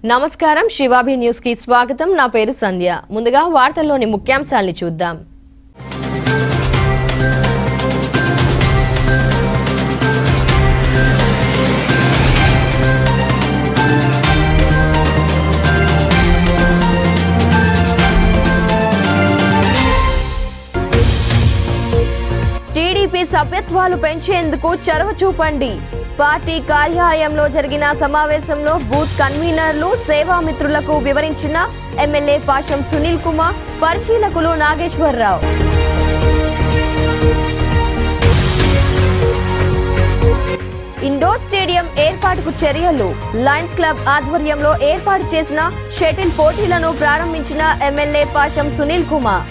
నమస్కారం శివాభి న్యూస్ కి స్వాగతం నా పేరు సంధ్య ముందుగా వార్తల్లోని ముఖ్యాంశాల్ని చూద్దాం టీడీపీ సభ్యత్వాలు పెంచేందుకు చొరవ చూపండి పార్టీ కార్యాలయంలో జరిగిన సమావేశంలో బూత్ కన్వీనర్లు సేవామిత్రులకు వివరించిన ఎమ్మెల్యే పాషం సునీల్ కుమార్ పరిశీలకులు నాగేశ్వరరావు ఇండోర్ స్టేడియం ఏర్పాటుకు చర్యలు లయన్స్ క్లబ్ ఆధ్వర్యంలో ఏర్పాటు చేసిన షటిల్ పోటీలను ప్రారంభించిన ఎమ్మెల్యే పాషం సునీల్ కుమార్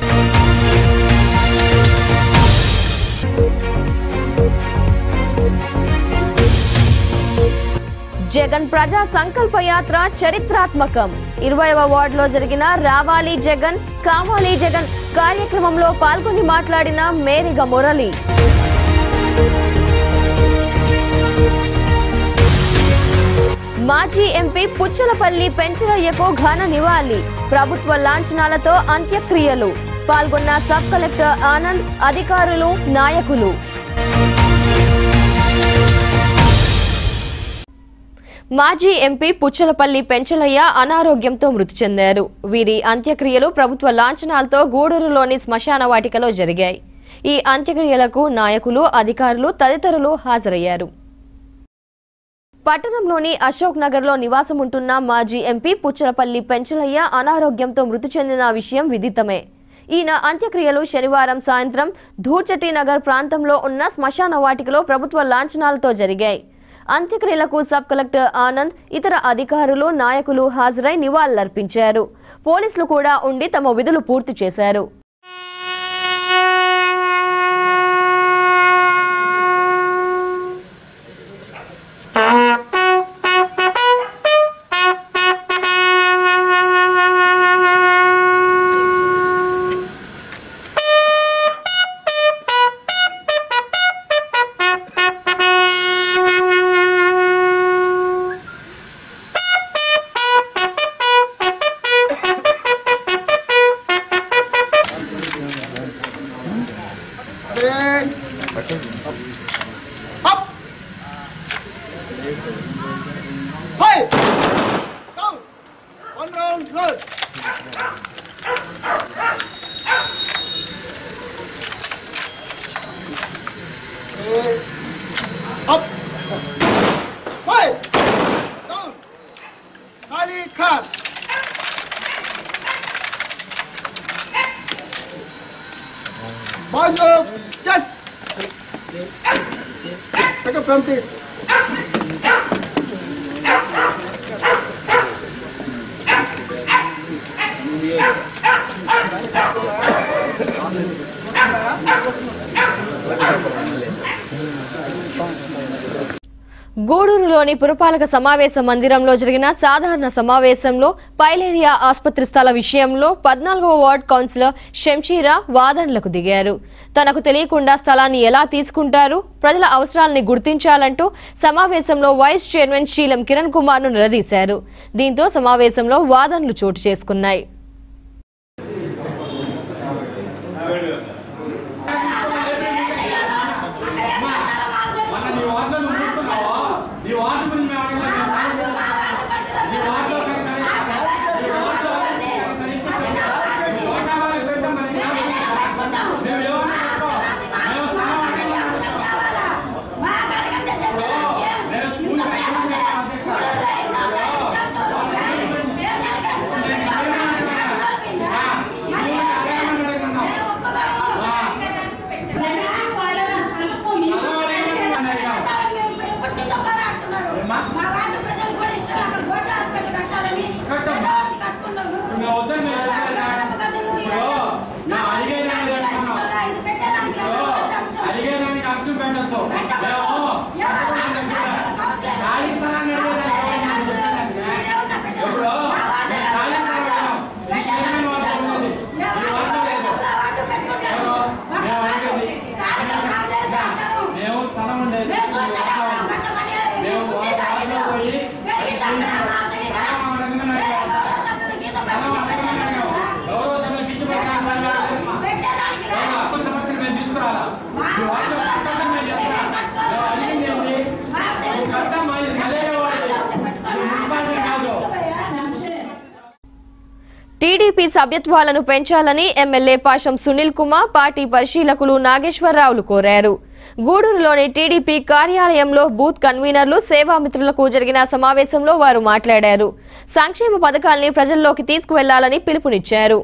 జగన్ ప్రజా సంకల్ప యాత్ర చరిత్రాత్మకం ఇరవైవ వార్డులో జరిగిన రావాలి జగన్ కావాలి జగన్ కార్యక్రమంలో పాల్గొని మాట్లాడిన మేరిగ మురళి మాజీ ఎంపీ పుచ్చలపల్లి పెంచరయ్యకు ఘన నివాళి ప్రభుత్వ లాంఛనాలతో అంత్యక్రియలు పాల్గొన్న సబ్ కలెక్టర్ ఆనంద్ అధికారులు నాయకులు మాజీ ఎంపీ పుచ్చలపల్లి పెంచలయ్య అనారోగ్యంతో మృతి చెందారు వీరి అంత్యక్రియలు ప్రభుత్వ లాంఛనాలతో గూడూరులోని శ్మశాన వాటికలో జరిగాయి ఈ అంత్యక్రియలకు నాయకులు అధికారులు తదితరులు హాజరయ్యారు పట్టణంలోని అశోక్ నగర్లో నివాసం ఉంటున్న మాజీ ఎంపీ పుచ్చలపల్లి పెంచలయ్య అనారోగ్యంతో మృతి చెందిన విషయం విదితమే ఈయన అంత్యక్రియలు శనివారం సాయంత్రం ధూర్చటి నగర్ ప్రాంతంలో ఉన్న శ్మశాన వాటికలో ప్రభుత్వ లాంఛనాలతో జరిగాయి అంత్యక్రియలకు సబ్ కలెక్టర్ ఆనంద్ ఇతర అధికారులు నాయకులు హాజరై నివాళులర్పించారు పోలీసులు కూడా ఉండి తమ విధులు పూర్తి చేశారు Ready? Up. Five. Down. One round. Roll. Okay. Up. Five. Down. Kali Khan. Bonjour. Just. Take a pen, please. గూడూరులోని పురపాలక సమావేశ మందిరంలో జరిగిన సాధారణ సమావేశంలో పైలేరియా ఆసుపత్రి స్థల విషయంలో పద్నాలుగవ వార్డ్ కౌన్సిలర్ షంషీరా వాదనలకు దిగారు తనకు తెలియకుండా స్థలాన్ని ఎలా తీసుకుంటారు ప్రజల అవసరాలని గుర్తించాలంటూ సమావేశంలో వైస్ చైర్మన్ శీలం కిరణ్ కుమార్ ను నిలదీశారు దీంతో సమావేశంలో వాదనలు చోటు చేసుకున్నాయి నీ వార్డు గురించి మేము అడగలేదు. నీ వార్డులో సరే కనీసం నీ వార్డులో కనీసం దోషాలు పెట్టాం మరి. మేము ఏమన్నా చెప్తాం. మేము స్థలం అడిగాం. మేము స్కూల్ పెట్టాం. టీడీపీ సభ్యత్వాలను పెంచాలని ఎమ్మెల్యే పాషం సునీల్ కుమార్ పార్టీ పరిశీలకులు నాగేశ్వరరావులు కోరారు గూడూరులోని టీడీపీ కార్యాలయంలో బూత్ కన్వీనర్లు సేవామిత్రులకు జరిగిన సమావేశంలో వారు మాట్లాడారు సంక్షేమ పథకాల్ని ప్రజల్లోకి తీసుకువెళ్లాలని పిలుపునిచ్చారు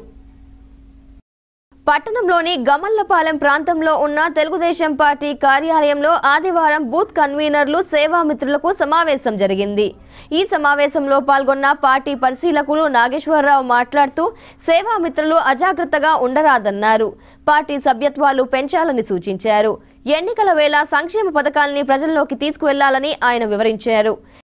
పట్టణంలోని గమల్లపాలెం ప్రాంతంలో ఉన్న తెలుగుదేశం పార్టీ కార్యాలయంలో ఆదివారం బూత్ కన్వీనర్లు సేవామిత్రులకు సమావేశం జరిగింది ఈ సమావేశంలో పాల్గొన్న పార్టీ పరిశీలకులు నాగేశ్వరరావు మాట్లాడుతూ సేవామిత్రులు అజాగ్రత్తగా ఉండరాదన్నారు పార్టీ సభ్యత్వాలు పెంచాలని సూచించారు ఎన్నికల వేళ సంక్షేమ పథకాల్ని ప్రజల్లోకి తీసుకువెళ్లాలని ఆయన వివరించారు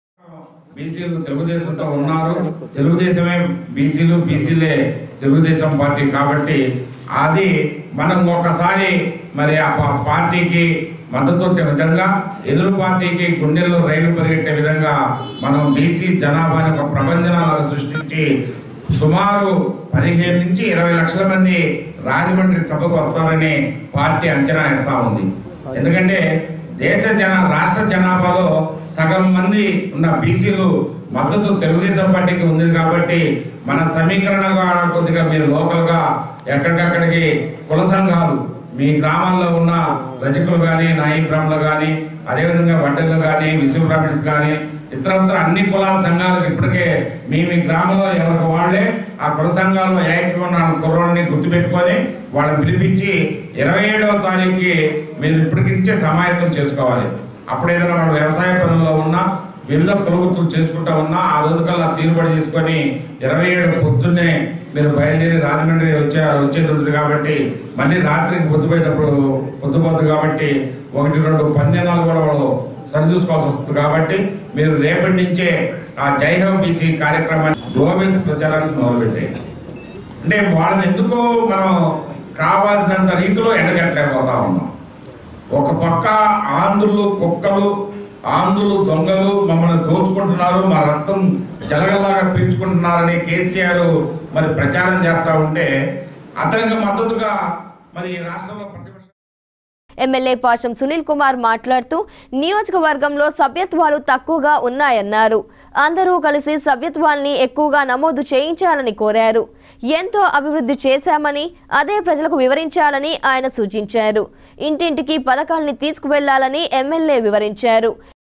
బీసీలు తెలుగుదేశంతో ఉన్నారు తెలుగుదేశమే బీసీలు బీసీలే తెలుగుదేశం పార్టీ కాబట్టి అది మనం ఒకసారి మరి ఆ పా- పార్టీకి మద్దతు ఉండే విధంగా ఎదురు పార్టీకి గుండెల్లో రైలు పరిగెట్టే విధంగా మనం బీసీ జనాభాని ఒక ప్రపంచనాలు సృష్టించి సుమారు పదిహేను నుంచి ఇరవై లక్షల మంది రాజమండ్రి సభకు వస్తారని పార్టీ అంచనా ఇస్తా ఉంది ఎందుకంటే దేశ జన రాష్ట్ర జనాభాలో సగం మంది ఉన్న బీసీలు మద్దతు తెలుగుదేశం పార్టీకి ఉంది కాబట్టి మన సమీకరణ కూడా కొద్దిగా మీరు లోకల్గా ఎక్కడికక్కడికి కుల సంఘాలు మీ గ్రామాల్లో ఉన్న రజకులు కానీ నాయి బ్రాహ్మణులు కానీ అదేవిధంగా వడ్డలు కానీ విసుగు బ్రాహ్మణ్స్ కానీ ఇతరత్ర అన్ని కులాల సంఘాలకు ఇప్పటికే మీ మీ గ్రామంలో ఎవరికి వాళ్ళే ఆ కుల సంఘాల్లో ఏకంగా ఉన్న కుర్రోడిని గుర్తుపెట్టుకొని వాళ్ళని పిలిపించి ఇరవై ఏడవ తారీఖుకి మీరు ఇప్పటికించే సమాయత్తం చేసుకోవాలి అప్పుడు ఏదైనా వాళ్ళు వ్యవసాయ పనుల్లో ఉన్నా వివిధ కులవృత్తులు చేసుకుంటా ఉన్నా ఆ రోజు కల్లా తీరుబడి తీసుకొని ఇరవై ఏడు పొద్దున్నే మీరు బయలుదేరి రాజమండ్రి వచ్చే వచ్చేది ఉంటుంది కాబట్టి మళ్ళీ రాత్రికి పొద్దుపోయేటప్పుడు పొద్దుపోతుంది కాబట్టి ఒకటి రెండు పంద్యాలు కూడా వాళ్ళు సరిచూసుకోవాల్సి వస్తుంది కాబట్టి మీరు రేపటి నుంచే ఆ జై హో బీసీ కార్యక్రమాన్ని గ్లోబల్స్ ప్రచారానికి మొదలుపెట్టేయండి అంటే వాళ్ళని ఎందుకు మనం కావాల్సినంత రీతిలో ఎండగట్టలేకపోతా ఉన్నాం ఒక పక్క ఆంధ్రులు కుక్కలు ఆంధ్రులు దొంగలు మమ్మల్ని దోచుకుంటున్నారు మా రక్తం జలగలాగా పీల్చుకుంటున్నారని కేసీఆర్ మరి ప్రచారం చేస్తా ఉంటే అతనికి మద్దతుగా మరి ఈ రాష్ట్రంలో ప్రతిపక్ష ఎమ్మెల్యే పాషం సునీల్ కుమార్ మాట్లాడుతూ నియోజకవర్గంలో సభ్యత్వాలు తక్కువగా ఉన్నాయన్నారు అందరూ కలిసి సభ్యత్వాల్ని ఎక్కువగా నమోదు చేయించాలని కోరారు ఎంతో అభివృద్ధి చేశామని అదే ప్రజలకు వివరించాలని ఆయన సూచించారు ఇంటింటికి పథకాల్ని తీసుకువెళ్లాలని ఎమ్మెల్యే వివరించారు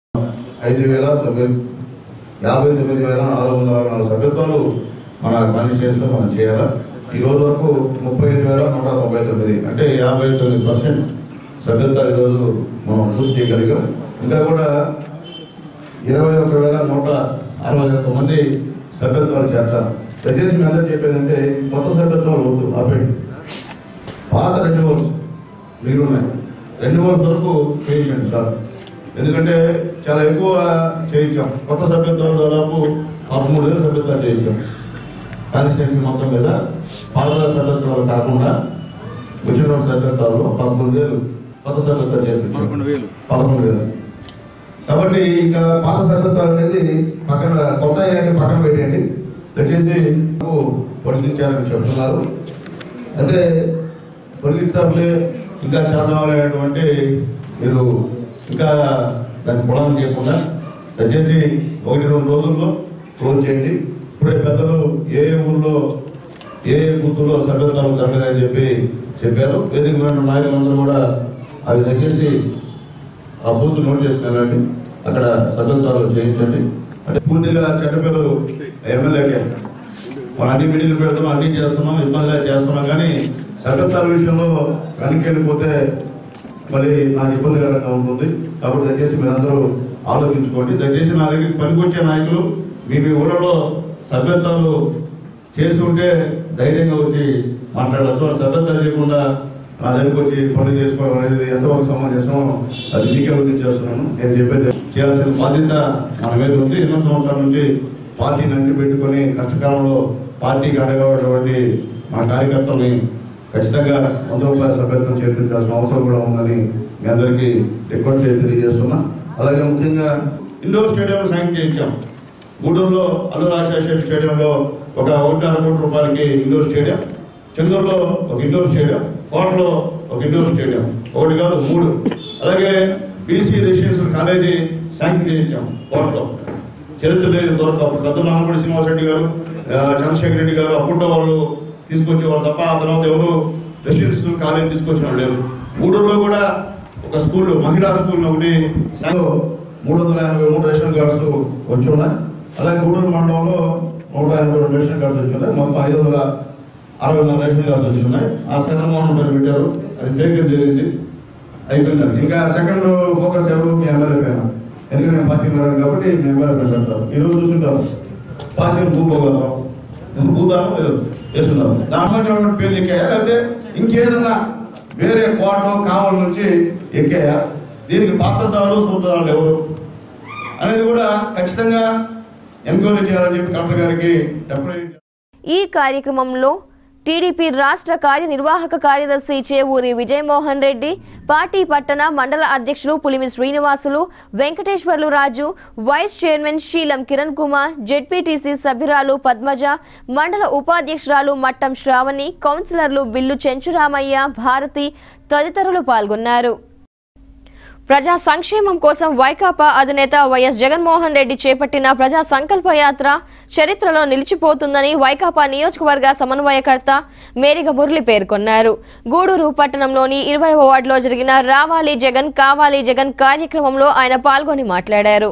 ఐదు వేల తొమ్మిది యాభై తొమ్మిది వేల నాలుగు వందల అరవై నాలుగు సభ్యత్వాలు మన కాన్స్టిట్యూన్స్లో మనం చేయాలి ఈ రోజు వరకు ముప్పై ఐదు వేల నూట తొంభై తొమ్మిది అంటే యాభై తొమ్మిది పర్సెంట్ సభ్యత్వాలు ఈరోజు మనం పూర్తి చేయగలిగాం ఇంకా కూడా ఇరవై ఒక వేల నూట అరవై ఒక్క మంది సభ్యత్వాలు చేర్చాలి దయచేసి మీ అందరూ చెప్పేదంటే కొత్త సభ్యత్వాలు వద్దు ఆపేయండి పాత రెన్యువల్స్ మీరున్నాయి రెన్యువల్స్ వరకు చేయించండి సార్ ఎందుకంటే చాలా ఎక్కువ చేయించాం కొత్త సభ్యత్వాలు దాదాపు పదమూడు వేల సభ్యత్వాలు చేయించాం కాన్స్టిట్యున్సీ మొత్తం మీద పాత సభ్యత్వాలు కాకుండా వచ్చిన సభ్యత్వాలు పదమూడు వేలు కొత్త సభ్యత్వాలు చేయించాం పదకొండు వేలు కాబట్టి ఇంకా పాత సభ్యత్వాలు అనేది పక్కన కొత్త అయ్యాక పక్కన పెట్టండి దయచేసి పొడిగించాలని చెప్తున్నారు అంటే పొడిగిస్తారులే ఇంకా చేద్దాం అనేటువంటి మీరు ఇంకా దాన్ని పొలం చేయకుండా దయచేసి ఒకటి రెండు రోజుల్లో క్లోజ్ చేయండి ఇప్పుడే పెద్దలు ఏ ఏ ఊర్లో ఏ ఏ బూతుల్లో సభ్యత్వాలు జరగలేదని చెప్పి చెప్పారు వేదిక మీద ఉన్న నాయకులందరూ కూడా అవి దయచేసి ఆ బూత్ నోట్ చేసుకెళ్ళండి అక్కడ సభ్యత్వాలు చేయించండి అంటే పూర్తిగా చెడ్డపేరు ఎమ్మెల్యేకే మనం అన్ని మీటింగ్లు పెడుతున్నాం అన్ని చేస్తున్నాం ఇబ్బందిగా చేస్తున్నాం కానీ సభ్యత్వాల విషయంలో వెనక్కి వెళ్ళిపోతే మరి నాకు ఇబ్బందికరంగా ఉంటుంది కాబట్టి దయచేసి మీరందరూ ఆలోచించుకోండి దయచేసి నా దగ్గరికి పనికొచ్చే నాయకులు మీ మీ ఊళ్ళలో సభ్యత్వాలు చేసి ఉంటే ధైర్యంగా వచ్చి మాట్లాడచ్చు సభ్యత్వాలు చేయకుండా నా దగ్గరికి వచ్చి పనులు చేసుకోవడం అనేది ఎంతవరకు సమంజసమో అది మీకే వదిలి చేస్తున్నాను నేను చెప్పేది చేయాల్సిన బాధ్యత మన మీద ఉంది ఎన్నో సంవత్సరాల నుంచి పార్టీని అంటి పెట్టుకొని కష్టకాలంలో పార్టీకి అండగటువంటి మన కార్యకర్తల్ని ఖచ్చితంగా వంద రూపాయల సభ్యత్వం చేర్పించాల్సిన అవసరం కూడా ఉందని మీ అందరికీ రిక్వెస్ట్ చేసి తెలియజేస్తున్నా అలాగే ముఖ్యంగా ఇండోర్ స్టేడియం శాంక్షన్ చేయించాం గూడూరులో అల్లు రాజశేఖర్ స్టేడియంలో ఒక ఒకటిన్నర కోటి రూపాయలకి ఇండోర్ స్టేడియం చెందూరులో ఒక ఇండోర్ స్టేడియం కోటలో ఒక ఇండోర్ స్టేడియం ఒకటి కాదు మూడు అలాగే బీసీ రెసిడెన్షియల్ కాలేజీ శాంక్షన్ చేయించాం కోటలో చరిత్ర లేదు ఇంతవరకు అప్పుడు పెద్ద నామపడి శ్రీనివాసరెడ్డి గారు ఆ, చంద్రశేఖర్ రెడ్డి గారు అప్పుట్లో వాళ్ళు తీసుకొచ్చేవారు తప్ప ఆ తర్వాత ఎవరు రెసిడెన్స్ కాలేజ్ తీసుకొచ్చిన వాళ్ళు లేరు గూడూరులో కూడా ఒక స్కూల్ మహిళా స్కూల్ ఒకటి సంఘం మూడు వందల ఎనభై మూడు రేషన్ కార్డ్స్ వచ్చి ఉన్నాయి అలాగే గూడూరు మండలంలో నూట ఎనభై రెండు రేషన్ కార్డ్స్ వచ్చి ఉన్నాయి మొత్తం ఐదు వందల అరవై నాలుగు రేషన్ కార్డ్స్ వచ్చి ఉన్నాయి ఆ చంద్రమోహన్ గారు పెట్టారు అది ఫేక్ జరిగింది అయిపోయిందండి ఇంకా సెకండ్ ఫోకస్ ఎవరు మీ ఎమ్మెల్యే పైన ఎందుకంటే నేను పార్టీ ఉన్నాను కాబట్టి మీ ఎమ్మెల్యే పైన పెడతారు ఈ రోజు చూస్తుంటారు పాసిన భూపోగలుగుతాం భూదానం ఏదో చేస్తున్నారు దాని సంబంధించినటువంటి పేర్లు ఎక్కాయా లేకపోతే ఇంకేదన్నా వేరే కోట కావల నుంచి ఎక్కాయా దీనికి పాత్రదారులు సూత్రదారులు ఎవరు అనేది కూడా ఖచ్చితంగా ఎంక్వైరీ చేయాలని చెప్పి కలెక్టర్ గారికి డెప్యూటీ ఈ కార్యక్రమంలో టీడీపీ రాష్ట్ర కార్యనిర్వాహక కార్యదర్శి చేవూరి విజయమోహన్ రెడ్డి పార్టీ పట్టణ మండల అధ్యక్షులు Pulimi Srinivasulu Venkateswarlu Raju vice chairman Seelam Kiran Kumar ZPTC సభ్యురాలు పద్మజ మండల ఉపాధ్యక్షురాలు మట్టం శ్రావణి కౌన్సిలర్లు బిల్లు చెంచురామయ్య భారతి తదితరులు పాల్గొన్నారు ప్రజా సంక్షేమం కోసం వైకాపా అధినేత వైఎస్ జగన్మోహన్ రెడ్డి చేపట్టిన ప్రజా సంకల్ప యాత్ర చరిత్రలో నిలిచిపోతుందని వైకాపా నియోజకవర్గ సమన్వయకర్త మేరిగ మురళి పేర్కొన్నారు గూడూరు పట్టణంలోని ఇరవై వార్డులో జరిగిన రావాలి జగన్ కావాలి జగన్ కార్యక్రమంలో ఆయన పాల్గొని మాట్లాడారు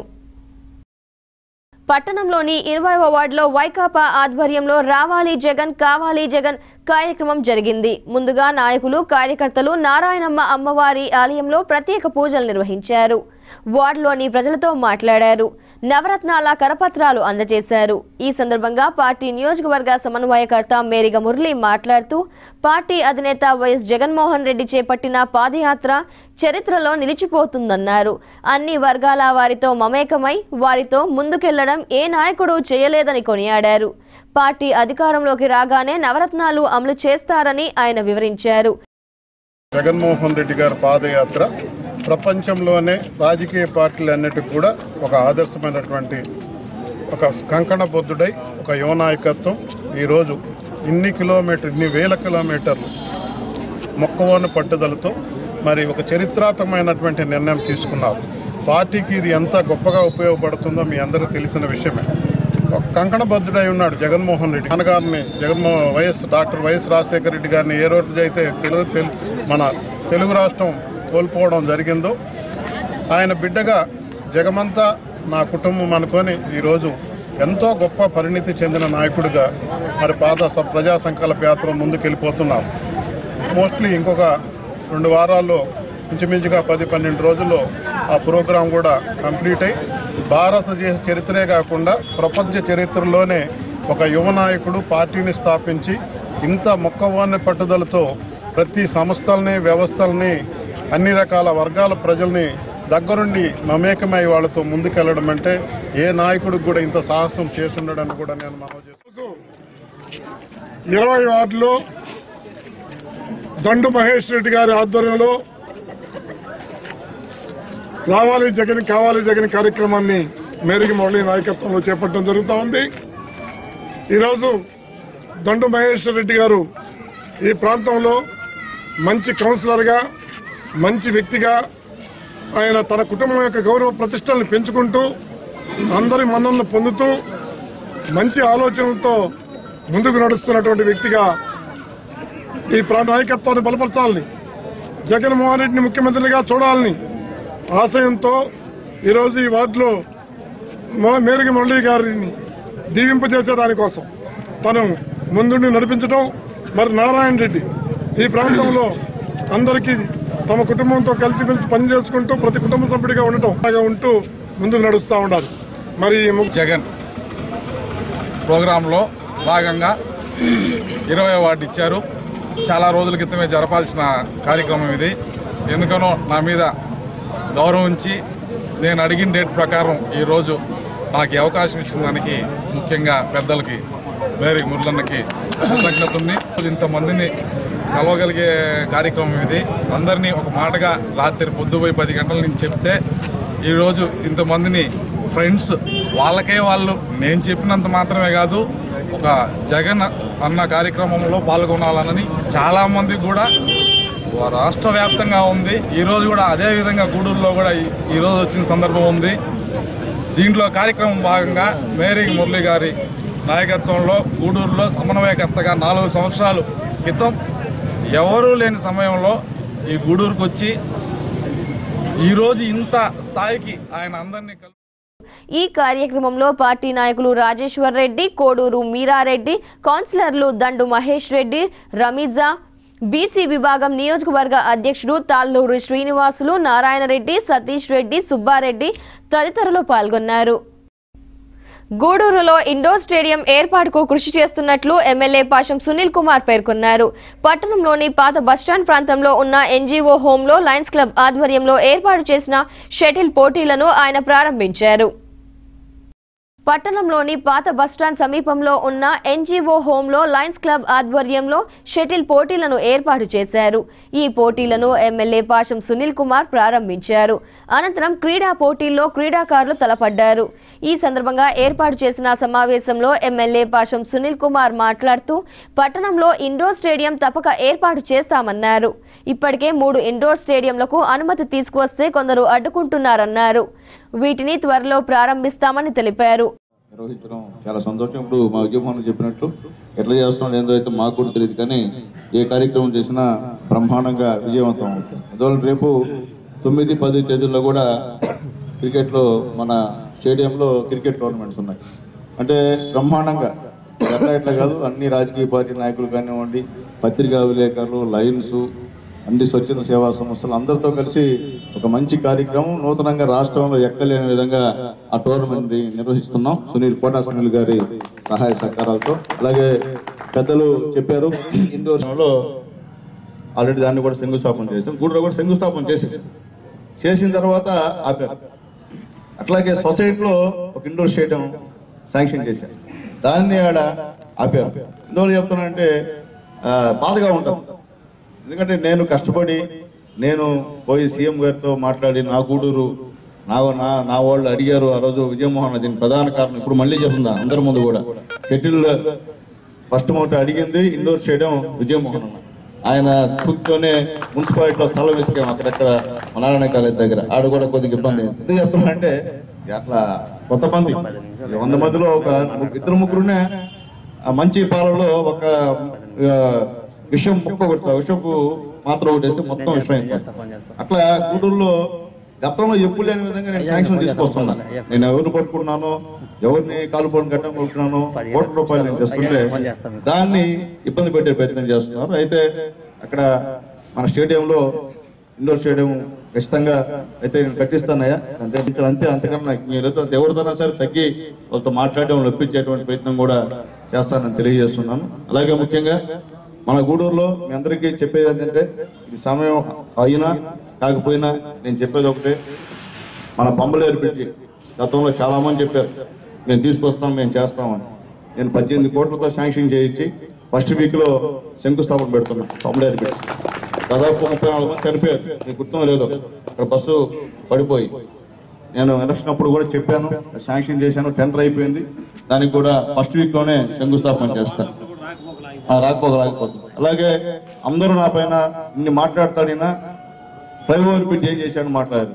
పట్టణంలోని ఇరవైవ వార్డులో వైకాపా ఆధ్వర్యంలో రావాలి జగన్ కావాలి జగన్ కార్యక్రమం జరిగింది ముందుగా నాయకులు కార్యకర్తలు నారాయణమ్మ అమ్మవారి ఆలయంలో ప్రత్యేక పూజలు నిర్వహించారు వార్డులోని ప్రజలతో మాట్లాడారు నవరత్నాల కరపత్రాలు అందజేశారు ఈ సందర్భంగా పార్టీ నియోజకవర్గ సమన్వయకర్త మేరిగ మురళి మాట్లాడుతూ పార్టీ అధినేత వైఎస్ జగన్మోహన్ రెడ్డి చేపట్టిన పాదయాత్ర చరిత్రలో నిలిచిపోతుందన్నారు అన్ని వర్గాల వారితో మమేకమై వారితో ముందుకెళ్లడం ఏ నాయకుడు చేయలేదని కొనియాడారు పార్టీ అధికారంలోకి రాగానే నవరత్నాలు అమలు చేస్తారని ఆయన వివరించారు జగన్మోహన్ రెడ్డి గారి పాదయాత్ర ప్రపంచంలోనే రాజకీయ పార్టీలన్నిటికీ కూడా ఒక ఆదర్శమైనటువంటి ఒక కంకణ బొద్దుడై ఒక యువ నాయకత్వం ఈరోజు ఇన్ని కిలోమీటర్ ఇన్ని వేల కిలోమీటర్లు మొక్కవోని పట్టుదలతో మరి ఒక చరిత్రాత్మకమైనటువంటి నిర్ణయం తీసుకున్నారు పార్టీకి ఇది ఎంత గొప్పగా ఉపయోగపడుతుందో మీ అందరికీ తెలిసిన విషయమే ఒక కంకణబద్ధుడై ఉన్నాడు జగన్మోహన్ రెడ్డి నాన్నగారిని జగన్మో వైఎస్ డాక్టర్ వైఎస్ రాజశేఖర రెడ్డి గారిని ఏ రోజు అయితే తెలుగు తెలు మన తెలుగు రాష్ట్రం కోల్పోవడం జరిగిందో ఆయన బిడ్డగా జగమంతా నా కుటుంబం అనుకొని ఈరోజు ఎంతో గొప్ప పరిణితి చెందిన నాయకుడిగా మరి పాత స- ప్రజా సంకల్ప యాత్ర ముందుకెళ్ళిపోతున్నారు మోస్ట్లీ ఇంకొక రెండు వారాల్లో ఇంచుమించుగా పది పన్నెండు రోజుల్లో ఆ ప్రోగ్రాం కూడా కంప్లీట్ అయి భారతదేశ చరిత్రే కాకుండా ప్రపంచ చరిత్రలోనే ఒక యువ నాయకుడు పార్టీని స్థాపించి ఇంత మొక్కవాన్ని పట్టుదలతో ప్రతి సంస్థల్ని వ్యవస్థల్ని అన్ని రకాల వర్గాల ప్రజల్ని దగ్గరుండి మమేకమై వాళ్ళతో ముందుకెళ్లడం అంటే ఏ నాయకుడికి కూడా ఇంత సాహసం చేస్తుండడని కూడా నేను మనవి చేస్తున్నాను ఇరవై వార్డులో దండు మహేష్ రెడ్డి గారి ఆధ్వర్యంలో రావాలి జగన్ కావాలి జగన్ కార్యక్రమాన్ని మేరికి మురళి నాయకత్వంలో చేపట్టడం జరుగుతూ ఉంది ఈరోజు దండు మహేశ్వర్ రెడ్డి గారు ఈ ప్రాంతంలో మంచి కౌన్సిలర్గా మంచి వ్యక్తిగా ఆయన తన కుటుంబం యొక్క గౌరవ ప్రతిష్టలను పెంచుకుంటూ అందరి మన్ననలు పొందుతూ మంచి ఆలోచనలతో ముందుకు నడుస్తున్నటువంటి వ్యక్తిగా ఈ ప్రాంత నాయకత్వాన్ని బలపరచాలని జగన్మోహన్ రెడ్డిని ముఖ్యమంత్రిగా చూడాలని ఆశయంతో ఈరోజు ఈ వార్డులో మో- మేరుగి మురళీ గారిని దీవింపజేసే దానికోసం తను ముందుండి నడిపించడం మరి నారాయణ రెడ్డి ఈ ప్రాంతంలో అందరికీ తమ కుటుంబంతో కలిసిమెలిసి పనిచేసుకుంటూ ప్రతి కుటుంబ సభ్యుడిగా ఉండటం అలాగా ఉంటూ ముందుకు నడుస్తూ ఉన్నారు మరి ఈ ము- జగన్ ప్రోగ్రాంలో భాగంగా ఇరవై వార్డు ఇచ్చారు చాలా రోజుల క్రితమే జరపాల్సిన కార్యక్రమం ఇది ఎందుకనో నా మీద గౌరవించి నేను అడిగిన డేట్ ప్రకారం ఈరోజు నాకు ఈ అవకాశం ఇచ్చిన దానికి ముఖ్యంగా పెద్దలకి మేరీ మురళన్నకి కృతజ్ఞత ఉంది ఇంతమందిని కలవగలిగే కార్యక్రమం ఇది అందరినీ ఒక మాటగా రాత్రి పొద్దుపోయి పది గంటల నుంచి చెప్తే ఈరోజు ఇంతమందిని ఫ్రెండ్స్ వాళ్ళకే వాళ్ళు నేను చెప్పినంత మాత్రమే కాదు ఒక జగన్ అన్న కార్యక్రమంలో పాల్గొనాలని చాలా మంది కూడా రాష్ట్ర వ్యాప్తంగా ఉంది ఈ రోజు కూడా అదే విధంగా గూడూరులో కూడా ఈ- ఈ రోజు వచ్చిన సందర్భం ఉంది దీంట్లో కార్యక్రమం భాగంగా మేరీ మురళి గారి నాయకత్వంలో గూడూరులో సమన్వయకర్తగా నాలుగు సంవత్సరాలు క్రితం ఎవరూ లేని సమయంలో ఈ గూడూరుకు వచ్చి ఈరోజు ఇంత స్థాయికి ఆయన అందరినీ కలు ఈ కార్యక్రమంలో పార్టీ నాయకులు రాజేశ్వర్ రెడ్డి కోడూరు మీరారెడ్డి కౌన్సిలర్లు దండు మహేష్ రెడ్డి రమీజా బీసీ విభాగం నియోజకవర్గ అధ్యక్షుడు తాళ్ళూరు శ్రీనివాసులు నారాయణరెడ్డి సతీష్ రెడ్డి సుబ్బారెడ్డి తదితరులు పాల్గొన్నారు గూడూరులో ఇండోర్ స్టేడియం ఏర్పాటుకు కృషి చేస్తున్నట్లు ఎమ్మెల్యే పాషం సునీల్ కుమార్ పేర్కొన్నారు పట్టణంలోని పాత బస్టాండ్ ప్రాంతంలో ఉన్న ఎన్జీఓ హోంలో లయన్స్ క్లబ్ ఆధ్వర్యంలో ఏర్పాటు చేసిన షటిల్ పోటీలను ఆయన ప్రారంభించారు పట్టణంలోని పాత బస్టాండ్ సమీపంలో ఉన్న ఎన్జీఓ హోంలో లయన్స్ క్లబ్ ఆధ్వర్యంలో షటిల్ పోటీలను ఏర్పాటు చేశారు ఈ పోటీలను ఎమ్మెల్యే పాషం సునీల్ కుమార్ ప్రారంభించారు అనంతరం క్రీడా పోటీల్లో క్రీడాకారులు తలపడ్డారు ఈ సందర్భంగా ఏర్పాటు చేసిన సమావేశంలో ఎమ్మెల్యే పాషం సునీల్ కుమార్ మాట్లాడుతూ పట్టణంలో ఇండోర్ స్టేడియం తప్పక ఏర్పాటు చేస్తామన్నారు ఇప్పటికే మూడు ఇండోర్ స్టేడియంలకు అనుమతి తీసుకువస్తే కొందరు అడ్డుకుంటున్నారన్నారు వీటిని త్వరలో ప్రారంభిస్తామని తెలిపారు నిర్వహించడం చాలా సంతోషం ఇప్పుడు మా విజయమోహన్ చెప్పినట్లు ఎట్లా చేస్తున్నాం ఏందో అయితే మాకు కూడా తెలియదు కానీ ఏ కార్యక్రమం చేసినా బ్రహ్మాండంగా విజయవంతం అవుతుంది అందువల్ల రేపు తొమ్మిది పది తేదీల్లో కూడా క్రికెట్లో మన స్టేడియంలో క్రికెట్ టోర్నమెంట్స్ ఉన్నాయి అంటే బ్రహ్మాండంగా ఎట్లా ఎట్లా కాదు అన్ని రాజకీయ పార్టీ నాయకులు కానివ్వండి పత్రికా విలేకరులు లయన్స్ అన్ని స్వచ్ఛంద సేవా సంస్థలు అందరితో కలిసి ఒక మంచి కార్యక్రమం నూతనంగా రాష్ట్రంలో ఎక్కలేని విధంగా ఆ టోర్నమెంట్ నిర్వహిస్తున్నాం సునీల్ కోటా సునీల్ గారి సహాయ సహకారాలతో అలాగే పెద్దలు చెప్పారు ఇండోర్ లో ఆల్రెడీ దాన్ని కూడా శంకుస్థాపన చేసాం గూడూరు కూడా శంకుస్థాపన చేసేసాం చేసిన తర్వాత ఆపారు అట్లాగే సొసైటీలో ఒక ఇండోర్ స్టేడియం శాంక్షన్ చేశారు దాన్ని ఆడ ఆపారు ఎందువల్ల చెప్తున్నానంటే ఆ, బాధగా ఉంటుంది ఎందుకంటే నేను కష్టపడి నేను పోయి సీఎం గారితో మాట్లాడి నా గూడూరు నా నా నా వాళ్ళు అడిగారు ఆ రోజు విజయమోహన్ దీని ప్రధాన కారణం ఇప్పుడు మళ్ళీ చెప్తుందా అందరి ముందు కూడా షటిల్ ఫస్ట్ మొదట అడిగింది ఇండోర్ స్టేడియం విజయమోహన్ అన్న ఆయన చూపుతోనే మున్సిపాలిటీలో స్థలం వెతికాం అక్కడక్కడ నారాయణ కాలేజ్ దగ్గర ఆడ కూడా కొద్దిగా ఇబ్బంది అయింది. ఎందుకు చెప్తున్నా అంటే అట్లా కొంతమంది వంద మందిలో ఒక ము- ఇద్దరు ముగ్గురునే ఆ మంచి పాలలో ఒక ఆ, విషయం ముక్క కొడతా విషపు మాత్రం ఒకటేసి మొత్తం విషయం అయిపోతుంది అట్లా గూడూరులో గతంలో ఎప్పుడు లేని విధంగా నేను శాంక్షన్ తీసుకొస్తున్నా నేను ఎవరిని పట్టుకున్నానో ఎవరిని కాలు పని కట్టం కొట్టుకున్నానో కోట్ల రూపాయలు నేను తెస్తుంటే దాన్ని ఇబ్బంది పెట్టే ప్రయత్నం చేస్తున్నారు అయితే అక్కడ మన స్టేడియంలో ఇండోర్ స్టేడియం ఖచ్చితంగా అయితే నేను కట్టిస్తానయ్యా అంటే ఇక్కడ అంతే అంతకన్నా మీరైతే ఎవరితోనా సరే తగ్గి వాళ్ళతో మాట్లాడడం ఒప్పించేటువంటి ప్రయత్నం కూడా చేస్తానని తెలియజేస్తున్నాను అలాగే ముఖ్యంగా మన గూడూరులో మీ అందరికీ చెప్పేది ఏంటంటే ఇది సమయం అయినా కాకపోయినా నేను చెప్పేది ఒకటే మన పంబలేరు బ్రిడ్జి గతంలో చాలా మంది చెప్పారు మేము తీసుకొస్తాం మేము చేస్తామని నేను పద్దెనిమిది కోట్లతో శాంక్షన్ చేయించి ఫస్ట్ వీక్ లో శంకుస్థాపన పెడుతున్నాం పంబలేరు బ్రిడ్జ్ దాదాపు ముప్పై నాలుగు మంది చనిపోయారు మీకు గుర్తం లేదు అక్కడ బస్సు పడిపోయి నేను ఎలక్షన్ అప్పుడు కూడా చెప్పాను శాంక్షన్ చేశాను టెండర్ అయిపోయింది దానికి కూడా ఫస్ట్ వీక్ లోనే శంకుస్థాపన చేస్తాను ఆ, రాకపోక రాకపోతుంది అలాగే అందరూ నా పైన ఇన్ని మాట్లాడతాడినా ఫ్లైఓవర్ బ్రిడ్జ్ ఏం చేశాడు మాట్లాడారు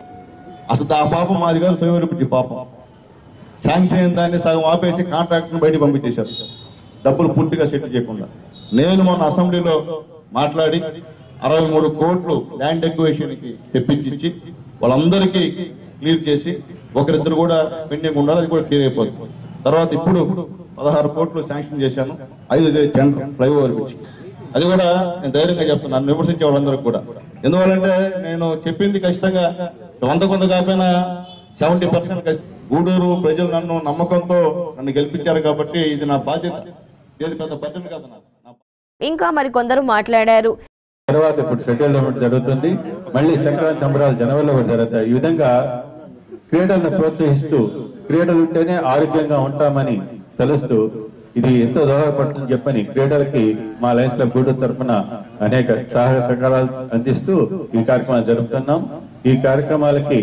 అసలు ఆ పాపం మాది కాదు ఫ్లైఓవర్ బ్రిడ్జ్ పాపం శాంక్షన్ అయిన దాన్ని సగం ఆపేసి కాంట్రాక్ట్ని బయటికి పంపించేశారు డబ్బులు పూర్తిగా సెటిల్ చేయకుండా నేను మొన్న అసెంబ్లీలో మాట్లాడి అరవై మూడు కోట్లు ల్యాండ్ ఎక్వేషన్కి తెప్పించి వాళ్ళందరికీ క్లియర్ చేసి ఒకరిద్దరు కూడా పెండింగ్ ఉండాలి అది కూడా క్లియర్ అయిపోతుంది తర్వాత ఇప్పుడు పదహారు కోట్లు శాంక్షన్ చేశాను ఐదు టెండర్ ఫ్లైఓవర్ బ్రిడ్జ్ అది కూడా నేను ధైర్యంగా చెప్తున్నాను విమర్శించే వాళ్ళందరికీ కూడా ఎందువల్లంటే నేను చెప్పింది ఖచ్చితంగా వంద కొంత కాకపోయినా సెవెంటీ పర్సెంట్ గూడూరు ప్రజలు నన్ను నమ్మకంతో నన్ను గెలిపించారు కాబట్టి ఇది నా బాధ్యత ఇది పెద్ద బట్టను కదా నాకు నా ఇంకా మరికొందరు మాట్లాడారు తర్వాత ఇప్పుడు షెడ్యూల్ డెవలప్మెంట్ జరుగుతుంది మళ్ళీ సంక్రాంతి సంబరాలు జనవరిలో కూడా జరుగుతాయి ఈ విధంగా క్రీడలను ప్రోత్సహిస్తూ క్రీడలు ఉంటేనే ఆరోగ్యంగా ఉంటామని తెలుస్తూ ఇది ఎంతో దోహదపడుతుందని చెప్పని క్రీడలకి మా లయన్స్ క్లబ్ గూడూరు తరఫున అనేక సహాయ సహకారాలు అందిస్తూ ఈ కార్యక్రమాలు జరుపుతున్నాం ఈ కార్యక్రమాలకి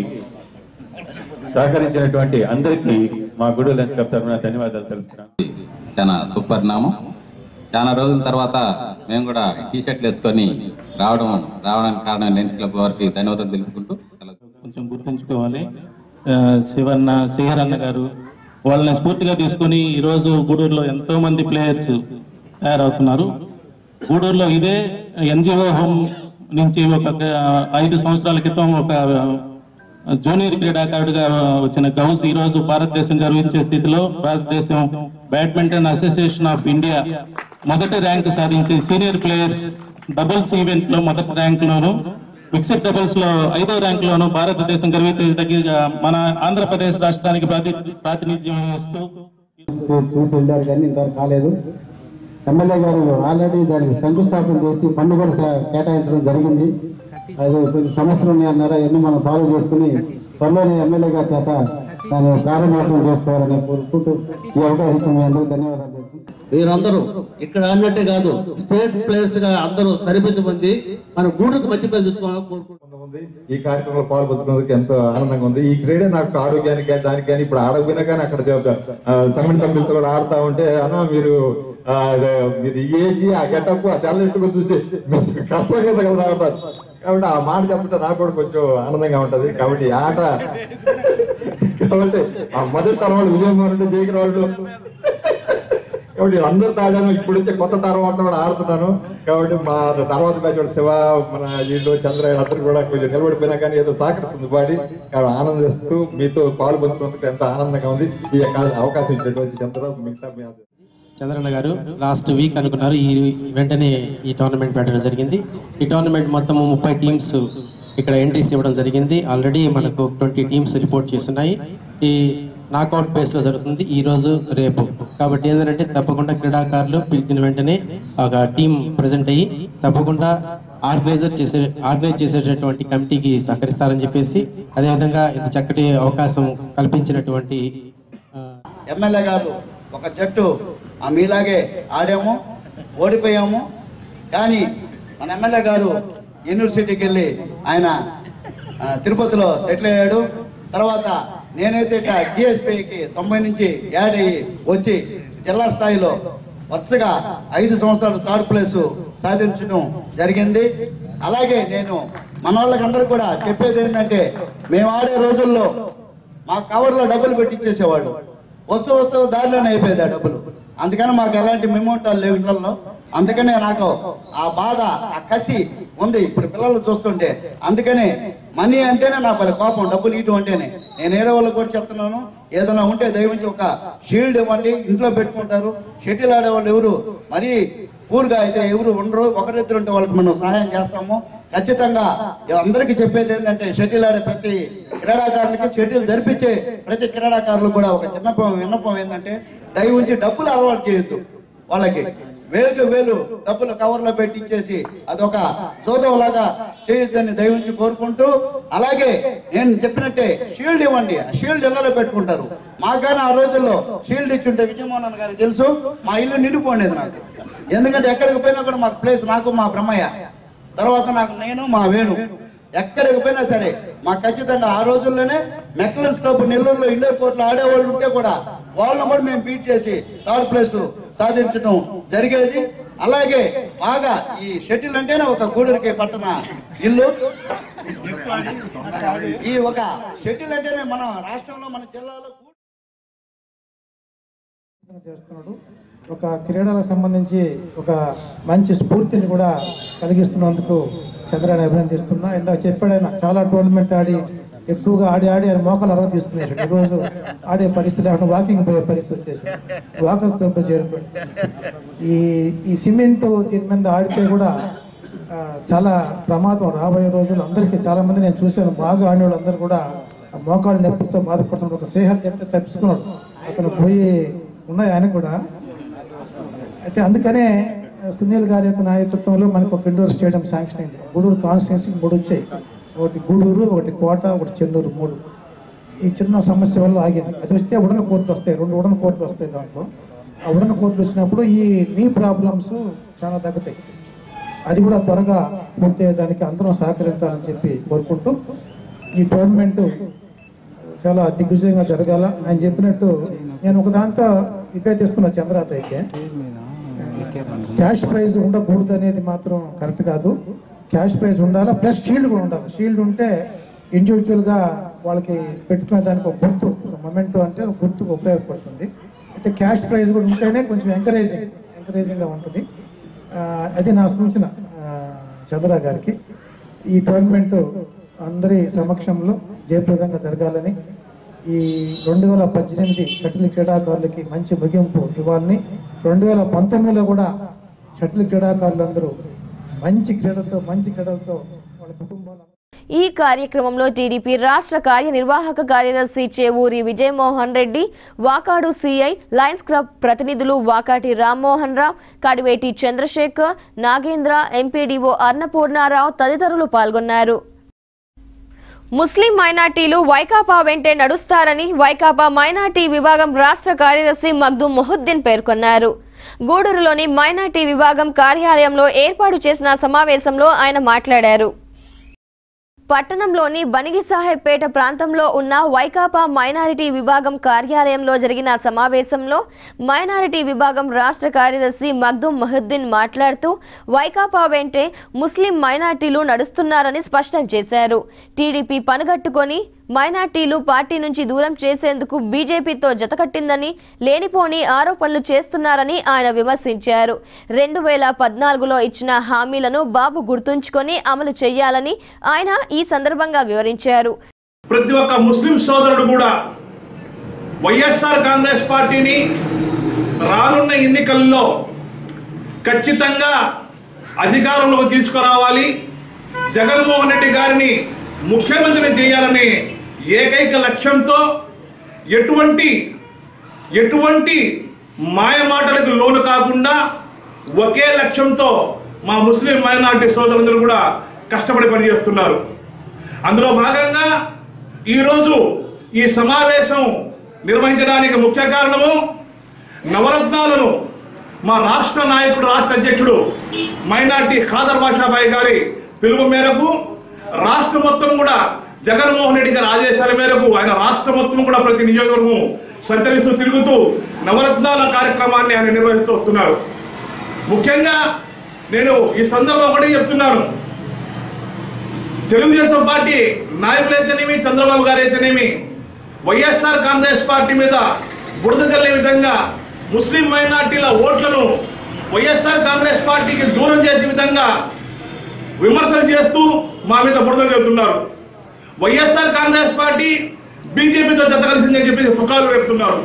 సహకరించినటువంటి అందరికీ మా గూడూరు లయన్స్ క్లబ్ తరఫున ధన్యవాదాలు తెలుపుతున్నాం చాలా సుపరిణామం చాలా రోజుల తర్వాత మేము కూడా టీ షర్ట్లు వేసుకొని రావడం రావడానికి కారణం లెన్స్ క్లబ్ వారికి ధన్యవాదాలు తెలుపుకుంటూ సెలవు. కొంచెం గుర్తుంచుకోవాలి ఆ, శివన్న శ్రీహరన్న గారు వాళ్ళని స్ఫూర్తిగా తీసుకొని ఈరోజు గూడూరులో ఎంతో మంది ప్లేయర్స్ తయారవుతున్నారు గూడూరులో ఇదే ఎన్జిఓ హోమ్ నుంచి ఒక ఆ, ఐదు సంవత్సరాల క్రితం ఒక ఆ, జూనియర్ క్రీడాకారుడిగా వచ్చిన గౌస్ ఈ రోజు భారతదేశం గర్వించే స్థితిలో Bharatadesam badminton association of India మొదటి ర్యాంక్ సాధించి సీనియర్ ప్లేయర్స్ డబుల్స్ ఈవెంట్ లో మొదటి ర్యాంక్ లోను మిక్స్డ్ డబుల్స్ లో ఐదో ర్యాంక్ లోను భారతదేశం గర్విత మన ఆంధ్రప్రదేశ్ రాష్ట్రానికి ప్రాతి- ప్రాతినిధ్యం వహిస్తూ చూసి వెళ్ళారు కానీ ఇంతవరకు కాలేదు ఎమ్మెల్యే గారు ఆల్రెడీ దానికి శంకుస్థాపన చేసి ఫండ్ కూడా స- కేటాయించడం జరిగింది అది కొన్ని సమస్యలు ఉన్నాయన్నారు అవన్నీ మనం సాల్వ్ చేసుకుని త్వరలోనే ఎమ్మెల్యే గారి చేత దాన్ని ప్రారంభోత్సవం చేసుకోవాలని కోరుకుంటూ ఈ అవకాశం ఇచ్చిన మీ అందరికీ ధన్యవాదాలు తెలుపుకుంటూ మీరందరూ ఇక్కడ అన్నట్టే కాదు స్టేట్ ప్లేయర్స్ గా అందరూ కనిపించమంది మన గూడుకు మంచి పేరు తెచ్చుకోవాలని కోరుకుంటున్నాం ఈ కార్యక్రమంలో పాల్పంచుకున్నందుకు ఎంతో ఆనందంగా ఉంది ఈ క్రీడ నాకు ఆరోగ్యానికి కానీ దానికి కానీ ఇప్పుడు ఆడకపోయినా కానీ అక్కడ ఒక, ఆ, తమిళ తమిళతో కూడా ఆడుతా ఉంటే అన్న మీరు ఆ, అదే, మీరు ఈ ఏజ్ ఆ గెటప్ ఆ తెల్లట్టుగా చూసి మీరు కష్టం కదా కదా అంటారు కాబట్టి ఆ మాట చెప్తే నాకు కూడా కొంచెం ఆనందంగా ఉంటది కాబట్టి ఈ ఆట కాబట్టి ఆ మొదటి తరం వాళ్ళు విజయమోహన్ రెడ్డి జయగిన వాళ్ళు కాబట్టి అందరూ తాడాను ఇప్పుడు వచ్చే కొత్త తర్వాత కూడా ఆడుతున్నాను కాబట్టి మా తర్వాత బ్యాచ్ వాడు శివ మన వీళ్ళు చంద్ర అందరూ కూడా కొంచెం నిలబడిపోయినా కానీ ఏదో సహకరిస్తుంది బాడీ కాబట్టి ఆనందిస్తూ మీతో పాలు పంచుకున్నందుకు ఎంతో ఆనందంగా ఉంది ఈ యొక్క అవకాశం ఇచ్చినటువంటి చంద్ర మిగతా మీ అందరికీ. చంద్రన్న గారు లాస్ట్ వీక్ అనుకున్నారు ఈ వెంటనే ఈ టోర్నమెంట్ పెట్టడం జరిగింది ఈ టోర్నమెంట్ మొత్తం ముప్పై టీమ్స్ ఇక్కడ ఎంట్రీస్ ఇవ్వడం జరిగింది ఆల్రెడీ మనకు ట్వంటీ టీమ్స్ రిపోర్ట్ చేస్తున్నాయి ఈ నాకౌట్ బేస్ లో జరుగుతుంది ఈ రోజు రేపు కాబట్టి ఏంటంటే తప్పకుండా క్రీడాకారులు పిలిచిన వెంటనే ఒక టీం ప్రజెంట్ అయ్యి తప్పకుండా ఆర్గనైజర్ చేసే ఆర్గనైజ్ చేసేటటువంటి కమిటీకి సహకరిస్తారని చెప్పేసి అదేవిధంగా ఇంత చక్కటి అవకాశం కల్పించినటువంటి ఎమ్మెల్యే గారు ఒక జట్టు ఆ మీలాగే ఆడాము ఓడిపోయాము కానీ మన ఎమ్మెల్యే గారు యూనివర్సిటీకి వెళ్ళి ఆయన ఆ, తిరుపతిలో సెటిల్ అయ్యాడు తర్వాత నేనైతే ఇక జిఎస్పికి తొంభై నుంచి యాడ్ అయ్యి వచ్చి జిల్లా స్థాయిలో వరుసగా ఐదు సంవత్సరాలు థర్డ్ ప్లేస్ సాధించడం జరిగింది అలాగే నేను మన వాళ్ళకందరూ కూడా చెప్పేది ఏంటంటే మేము ఆడే రోజుల్లో మా కవర్లో డబ్బులు పెట్టించేసేవాళ్ళు వస్తూ వస్తూ దారిలోనే అయిపోయేది ఆ డబ్బులు అందుకని మాకు ఎలాంటి మెమోంటాలు లేవు ఇళ్లలో అందుకనే నాకు ఆ బాధ ఆ కసి ఉంది ఇప్పుడు పిల్లలు చూస్తుంటే అందుకనే మనీ అంటేనే నా పని కోపం డబ్బులు ఇటు అంటేనే నేను వేరే వాళ్ళకి కూడా చెప్తున్నాను ఏదైనా ఉంటే దయవుంచి ఒక షీల్డ్ ఇవ్వండి ఇంట్లో పెట్టుకుంటారు షటిల్ ఆడేవాళ్ళు ఎవరు మరీ పూర్గా అయితే ఎవరు ఉండరు ఒకరిద్దరు ఉంటే వాళ్ళకి మనం సహాయం చేస్తాము ఖచ్చితంగా అందరికీ చెప్పేది ఏంటంటే షటిల్ ఆడే ప్రతి క్రీడాకారులకి షటిల్ జరిపించే ప్రతి క్రీడాకారులు కూడా ఒక చిన్న ప- విన్నపం ఏంటంటే దయ ఉంచి డబ్బులు అలవాటు చేయొద్దు వాళ్ళకి వేలుకు వేలు డబ్బులు కవర్లో పెట్టించేసి అదొక జోదం లాగా చేయొద్దని దయ ఉంచి కోరుకుంటూ అలాగే నేను చెప్పినట్టే షీల్డ్ ఇవ్వండి ఆ షీల్డ్ ఇళ్లలో పెట్టుకుంటారు మాకైనా ఆ రోజుల్లో షీల్డ్ ఇచ్చుంటే విజయమోహన్ గారికి తెలుసు మా ఇల్లు నిండిపోండేది నాకు ఎందుకంటే ఎక్కడికి పోయినా కూడా మాకు ప్లేస్ నాకు మా బ్రహ్మయ్య తర్వాత నాకు నేను మా వేణు ఎక్కడికి పోయినా సరే మాకు ఖచ్చితంగా ఆ రోజుల్లోనే మెక్లెన్స్ కప్ నెల్లూరులో ఇండోర్ కోర్టులో ఆడేవాళ్ళు ఉంటే కూడా వాళ్ళని కూడా మేము బీట్ చేసి థర్డ్ ప్లేస్ సాధించడం జరిగేది అలాగే బాగా ఈ షటిల్ అంటేనే ఒక గూడూరికి పట్టణ ఇల్లు ఈ ఒక షటిల్ అంటేనే మన రాష్ట్రంలో మన జిల్లాలో చేస్తున్నాడు ఒక క్రీడలకు సంబంధించి ఒక మంచి స్ఫూర్తిని కూడా కలిగిస్తున్నందుకు చంద్రాన్ని అభినందిస్తున్నా ఇందాక చెప్పాడు ఆయన చాలా టోర్నమెంట్ ఆడి ఎక్కువగా ఆడి ఆడి ఆయన మోకాలు అరవ తీసుకునేసాడు ఈరోజు ఆడే పరిస్థితి లేకుండా వాకింగ్ పోయే పరిస్థితి వచ్చేసి వాకర్ క్లబ్ చేరిపోయాడు ఈ ఈ సిమెంట్ దీని మీద ఆడితే కూడా ఆ, చాలా ప్రమాదం రాబోయే రోజులు అందరికీ చాలా మంది నేను చూశాను బాగా ఆడిన వాళ్ళు అందరూ కూడా ఆ మోకాళ్ళ నొప్పితో బాధపడుతున్నాడు ఒక శ్రీహర్ చెప్తే తప్పించుకున్నాడు అతను పోయి ఉన్నాయి ఆయన కూడా అయితే అందుకనే ఆ, సునీల్ గారి యొక్క నాయకత్వంలో మనకు ఒక ఇండోర్ స్టేడియం శాంక్షన్ అయింది గూడూరు కాన్స్టిట్యున్సీ మూడు వచ్చాయి ఒకటి గూడూరు ఒకటి కోట ఒకటి చెన్నూరు మూడు ఈ చిన్న సమస్య వల్ల ఆగింది అది వస్తే ఉడన కోర్టులు వస్తాయి రెండు ఉడన కోర్టులు వస్తాయి దాంట్లో ఆ ఉడన కోర్టులు వచ్చినప్పుడు ఈ నీ ప్రాబ్లమ్స్ చాలా తగ్గుతాయి అది కూడా త్వరగా పూర్తయ్యేదానికి అందరం సహకరించాలని చెప్పి కోరుకుంటూ ఈ టోర్నమెంట్ చాలా దిగ్విజయంగా జరగాల ఆయన చెప్పినట్టు నేను ఒక దాంతో విభేదిస్తున్నా చంద్రాత అయితే క్యాష్ ప్రైజ్ ఉండకూడదు అనేది మాత్రం కరెక్ట్ కాదు క్యాష్ ప్రైజ్ ఉండాలా ప్లస్ షీల్డ్ కూడా ఉండాలి షీల్డ్ ఉంటే ఇండివిజువల్గా వాళ్ళకి పెట్టుకునే దానికి ఒక గుర్తు ఒక మొమెంటో అంటే ఒక గుర్తుకు ఉపయోగపడుతుంది అయితే క్యాష్ ప్రైజ్ కూడా ఉంటేనే కొంచెం ఎంకరేజింగ్ ఎంకరేజింగ్గా ఉంటుంది ఆ, అది నా సూచన ఆ, చంద్ర గారికి ఈ టోర్నమెంట్ అందరి సమక్షంలో జయప్రదంగా జరగాలని ఈ రెండు వేల పద్దెనిమిది షటిల్ క్రీడాకారులకి మంచి ముగింపు ఇవ్వాలని రెండు వేల పంతొమ్మిదిలో కూడా షటిల్ క్రీడాకారులందరూ మంచి క్రీడలతో మంచి క్రీడలతో వాళ్ళ కుటుంబాలు ఈ కార్యక్రమంలో టీడీపీ రాష్ట్ర కార్యనిర్వాహక కార్యదర్శి Chevuri Vijayamohan Reddy Vakadu CI Lions club ప్రతినిధులు వాకాటి రామ్మోహన్ రావు కడివేటి చంద్రశేఖర్ నాగేంద్ర ఎంపీడీఓ అన్నపూర్ణారావు తదితరులు పాల్గొన్నారు ముస్లిం మైనార్టీలు వైకాపా వెంటే నడుస్తారని వైకాపా మైనార్టీ విభాగం రాష్ట్ర కార్యదర్శి మగ్దుం మొహుద్దీన్ పేర్కొన్నారు గూడూరులోని మైనార్టీ విభాగం కార్యాలయంలో ఏర్పాటు చేసిన సమావేశంలో ఆయన మాట్లాడారు పట్టణంలోని బనిగి సాహెబ్పేట ప్రాంతంలో ఉన్న వైకాపా మైనారిటీ విభాగం కార్యాలయంలో జరిగిన సమావేశంలో మైనారిటీ విభాగం రాష్ట్ర కార్యదర్శి మగ్దుం మహుద్దీన్ మాట్లాడుతూ వైకాపా వెంటే ముస్లిం మైనార్టీలు నడుస్తున్నారని స్పష్టం చేశారు టీడీపీ పనుగట్టుకొని మైనార్టీలు పార్టీ నుంచి దూరం చేసేందుకు బీజేపీతో జతకట్టిందని లేనిపోని ఆరోపణలు చేస్తున్నారని ఆయన విమర్శించారు రెండు వేల పద్నాలుగులో ఇచ్చిన హామీలను బాబు గుర్తుంచుకొని అమలు చేయాలని ఆయన ఈ సందర్భంగా వివరించారు ప్రతి ఒక్క ముస్లిం సోదరుడు కూడా వైఎస్ఆర్ కాంగ్రెస్ పార్టీని రానున్న ఎన్నికల్లో ఖచ్చితంగా అధికారంలోకి తీసుకురావాలి జగన్మోహన్ రెడ్డి గారిని ముఖ్యమంత్రిని చేయాలనే ఏకైక లక్ష్యంతో ఎటువంటి ఎటువంటి మాయమాటలకు లోను కాకుండా ఒకే లక్ష్యంతో మా ముస్లిం మైనార్టీ సోదరులందరూ కూడా కష్టపడి పనిచేస్తున్నారు అందులో భాగంగా ఈరోజు ఈ సమావేశం నిర్వహించడానికి ముఖ్య కారణము నవరత్నాలను మా రాష్ట్ర నాయకుడు రాష్ట్ర అధ్యక్షుడు మైనార్టీ ఖాదర్ బాషాబాయి గారి పిలుపు మేరకు రాష్ట్రం మొత్తం కూడా జగన్మోహన్ రెడ్డి గారి ఆదేశాల మేరకు ఆయన రాష్ట్రం మొత్తం కూడా ప్రతి నియోజకవర్గం సంచరిస్తూ తిరుగుతూ నవరత్నాల కార్యక్రమాన్ని ఆయన నిర్వహిస్తూ వస్తున్నారు ముఖ్యంగా నేను ఈ సందర్భం ఒకటే చెప్తున్నాను తెలుగుదేశం పార్టీ నాయకులైతేనేమి చంద్రబాబు గారు అయితేనేమి వైఎస్ఆర్ కాంగ్రెస్ పార్టీ మీద బురద చల్లే విధంగా ముస్లిం మైనార్టీల ఓట్లను వైఎస్ఆర్ కాంగ్రెస్ పార్టీకి దూరం చేసే విధంగా విమర్శలు చేస్తూ మా మీద బురద చెబుతున్నారు వైఎస్ఆర్ కాంగ్రెస్ పార్టీ బీజేపీతో జత కలిసిందని చెప్పి పుకార్లు రేపుతున్నారు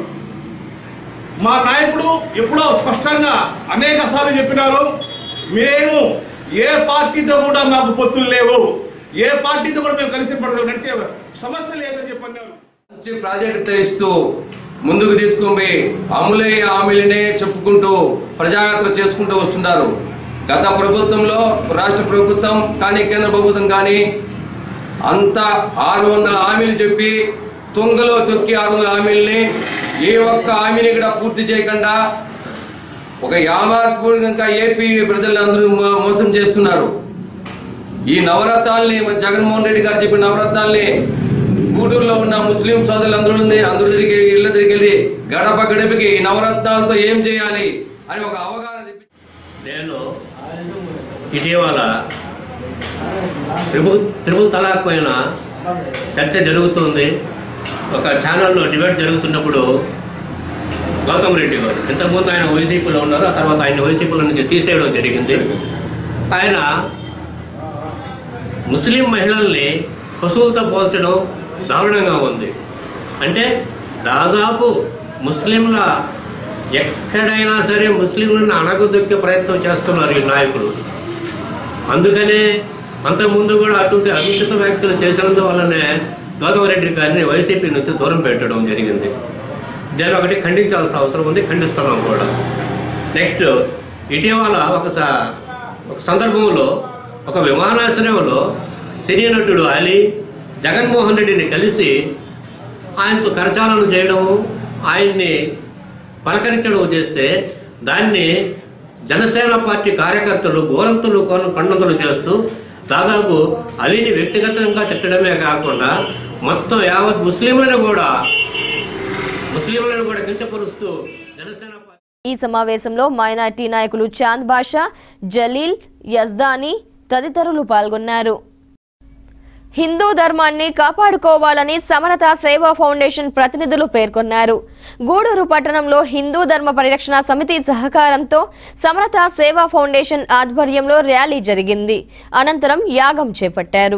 మా నాయకుడు ఎప్పుడో స్పష్టంగా అనేక సార్లు చెప్పినారు మేము ఏ పార్టీతో కూడా మాకు పొత్తులు లేవు ఏ పార్టీతో కూడా మేము కలిసి పడదు నడిచే సమస్య లేదని చెప్పన్నారు మంచి ప్రాజెక్ట్ ఇస్తూ ముందుకు తీసుకుని పోయి అమలయ్యే హామీలనే చెప్పుకుంటూ ప్రజాయాత్ర చేసుకుంటూ వస్తున్నారు గత ప్రభుత్వంలో రాష్ట్ర ప్రభుత్వం కానీ కేంద్ర ప్రభుత్వం కానీ అంత ఆరు వందల హామీలు చెప్పి తుంగలో తొక్కి ఆరు వందల హామీలని ఏ ఒక్క హామీని కూడా పూర్తి చేయకుండా ఒక యామాత్పూర్వకంగా ఏపీ ప్రజలందరూ మో- మోసం చేస్తున్నారు ఈ నవరత్నాల్ని మన జగన్మోహన్ రెడ్డి గారు చెప్పిన నవరత్నాల్ని గూడూరులో ఉన్న ముస్లిం సోదరులందరూ ఉంది అందరూ తిరిగి ఇళ్ళ తిరిగి వెళ్ళి గడప గడపకి ఈ నవరత్నాలతో ఏం చేయాలి అని ఒక అవగాహన తెప్పి- నేను ఇటీవల త్రిబుల్ త్రిబుల్ తలాక్ పైన చర్చ జరుగుతుంది ఒక ఛానల్లో డిబేట్ జరుగుతున్నప్పుడు గౌతమ్ రెడ్డి గారు ఇంతకుముందు ఆయన వైసీపీలో ఉన్నారు ఆ తర్వాత ఆయన వైసీపీలో నుంచి తీసేయడం జరిగింది ఆయన ముస్లిం మహిళల్ని పశువులతో పోల్చడం దారుణంగా ఉంది అంటే దాదాపు ముస్లింల ఎక్కడైనా సరే ముస్లింలను అణగదొక్కే ప్రయత్నం చేస్తున్నారు ఈ నాయకులు అందుకనే అంతకుముందు కూడా అటువంటి అనుచిత వ్యాఖ్యలు చేసినందువల్లనే గౌతమ్ రెడ్డి గారిని వైసీపీ నుంచి దూరం పెట్టడం జరిగింది దాన్ని ఒకటి ఖండించాల్సిన అవసరం ఉంది ఖండిస్తున్నాం కూడా నెక్స్ట్ ఇటీవల ఒక స- ఒక సందర్భంలో ఒక విమానాశ్రయంలో సినీ నటుడు అలీ జగన్మోహన్ రెడ్డిని కలిసి ఆయనతో కరచాలనం చేయడము ఆయన్ని పలకరించడం చేస్తే దాన్ని జనసేన పార్టీ కార్యకర్తలు గోరంతులు కొన- కొండంతులు చేస్తూ దాదాపు అలీని వ్యక్తిగతంగా తిట్టడమే కాకుండా మొత్తం యావత్ ముస్లింలను కూడా ముస్లింలను కూడా కించపరుస్తూ జనసేన పార్టీ ఈ సమావేశంలో మైనార్టీ నాయకులు చాంద్ బాషా జలీల్ యజ్దానీ తదితరులు పాల్గొన్నారు హిందూ ధర్మాన్ని కాపాడుకోవాలని సమరత సేవా ఫౌండేషన్ ప్రతినిధులు పేర్కొన్నారు గూడూరు పట్టణంలో హిందూ ధర్మ పరిరక్షణ సమితి సహకారంతో సమరత సేవా ఫౌండేషన్ ఆధ్వర్యంలో ర్యాలీ జరిగింది అనంతరం యాగం చేపట్టారు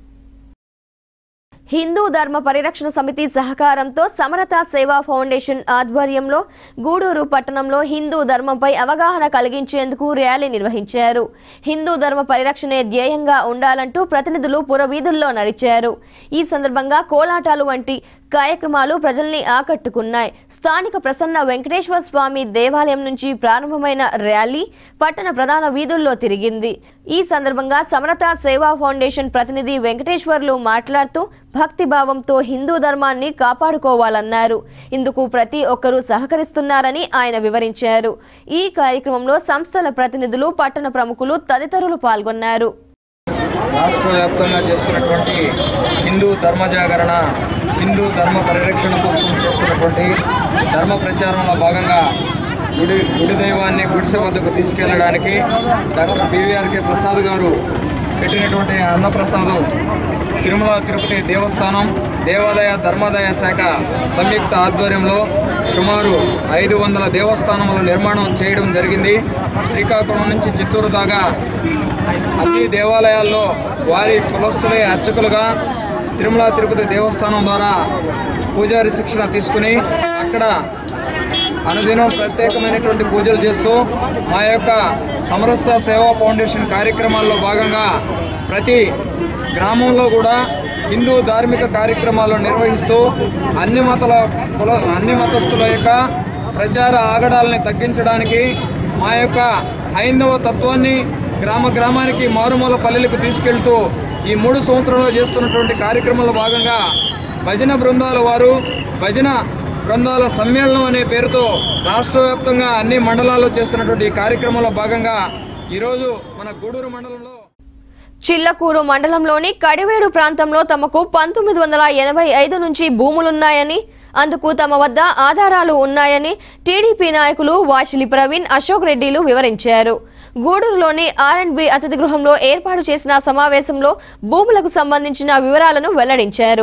హిందూ ధర్మ పరిరక్షణ సమితి సహకారంతో సమరత సేవా ఫౌండేషన్ ఆధ్వర్యంలో గూడూరు పట్టణంలో హిందూ ధర్మంపై అవగాహన కలిగించేందుకు ర్యాలీ నిర్వహించారు హిందూ ధర్మ పరిరక్షణే ధ్యేయంగా ఉండాలంటూ ప్రతినిధులు పురవీధుల్లో నడిచారు ఈ సందర్భంగా కోలాటాలు వంటి కార్యక్రమాలు ప్రజల్ని ఆకట్టుకున్నాయి స్థానిక ప్రసన్న వెంకటేశ్వర స్వామి దేవాలయం నుంచి ప్రారంభమైన ర్యాలీ పట్టణ ప్రధాన వీధుల్లో తిరిగింది ఈ సందర్భంగా సమరత సేవా ఫౌండేషన్ ప్రతినిధి వెంకటేశ్వర్లు మాట్లాడుతూ భక్తిభావంతో హిందూ ధర్మాన్ని కాపాడుకోవాలన్నారు ఇందుకు ప్రతి ఒక్కరూ సహకరిస్తున్నారని ఆయన వివరించారు ఈ కార్యక్రమంలో సంస్థల ప్రతినిధులు పట్టణ ప్రముఖులు తదితరులు పాల్గొన్నారు రాష్ట్ర వ్యాప్తంగా చేస్తున్నటువంటి హిందూ ధర్మ జాగరణ హిందూ ధర్మ పరిరక్షణ కోసం చేస్తున్నటువంటి ధర్మ ప్రచారంలో భాగంగా గుడి గుడి దైవాన్ని గుడిసె వద్దకు తీసుకెళ్లడానికి డాక్టర్ పివిఆర్కే ప్రసాద్ గారు పెట్టినటువంటి అన్నప్రసాదం తిరుమల తిరుపతి దేవస్థానం దేవాదాయ ధర్మాదాయ శాఖ సంయుక్త ఆధ్వర్యంలో సుమారు ఐదు వందల దేవస్థానముల నిర్మాణం చేయడం జరిగింది శ్రీకాకుళం నుంచి చిత్తూరు దాకా అన్ని దేవాలయాల్లో వారి కులస్తులే అర్చకులుగా తిరుమల తిరుపతి దేవస్థానం ద్వారా పూజారి శిక్షణ తీసుకుని అక్కడ అనుదినం ప్రత్యేకమైనటువంటి పూజలు చేస్తూ మా యొక్క సమరస్త సేవా ఫౌండేషన్ కార్యక్రమాల్లో భాగంగా ప్రతి గ్రామంలో కూడా హిందూ ధార్మిక కార్యక్రమాలు నిర్వహిస్తూ అన్ని మతల కుల అన్ని మతస్థుల యొక్క ప్రచార ఆగడాలని తగ్గించడానికి మా యొక్క హైందవ తత్వాన్ని గ్రామ గ్రామానికి మారుమూల పల్లెలకు తీసుకెళ్తూ ఈ మూడు సంవత్సరంలో చేస్తున్నటువంటి కార్యక్రమంలో భాగంగా భజన బృందాల వారు భజన బృందాల సమ్మేళనం అనే పేరుతో రాష్ట్ర వ్యాప్తంగా అన్ని మండలాల్లో చేస్తున్నటువంటి ఈ కార్యక్రమంలో భాగంగా ఈరోజు మన గూడూరు మండలంలో చిల్లకూరు మండలంలోని కడివేడు ప్రాంతంలో తమకు పంతొమ్మిది వందల ఎనభై ఐదు నుంచి భూములున్నాయని అందుకు తమ వద్ద ఆధారాలు ఉన్నాయని టీడీపీ నాయకులు వాసిలి ప్రవీణ్ అశోక్ రెడ్డిలు వివరించారు గూడూరులోని ఆర్ అండ్ బి అతిథి గృహంలో ఏర్పాటు చేసిన సమావేశంలో భూములకు సంబంధించిన వివరాలను వెల్లడించారు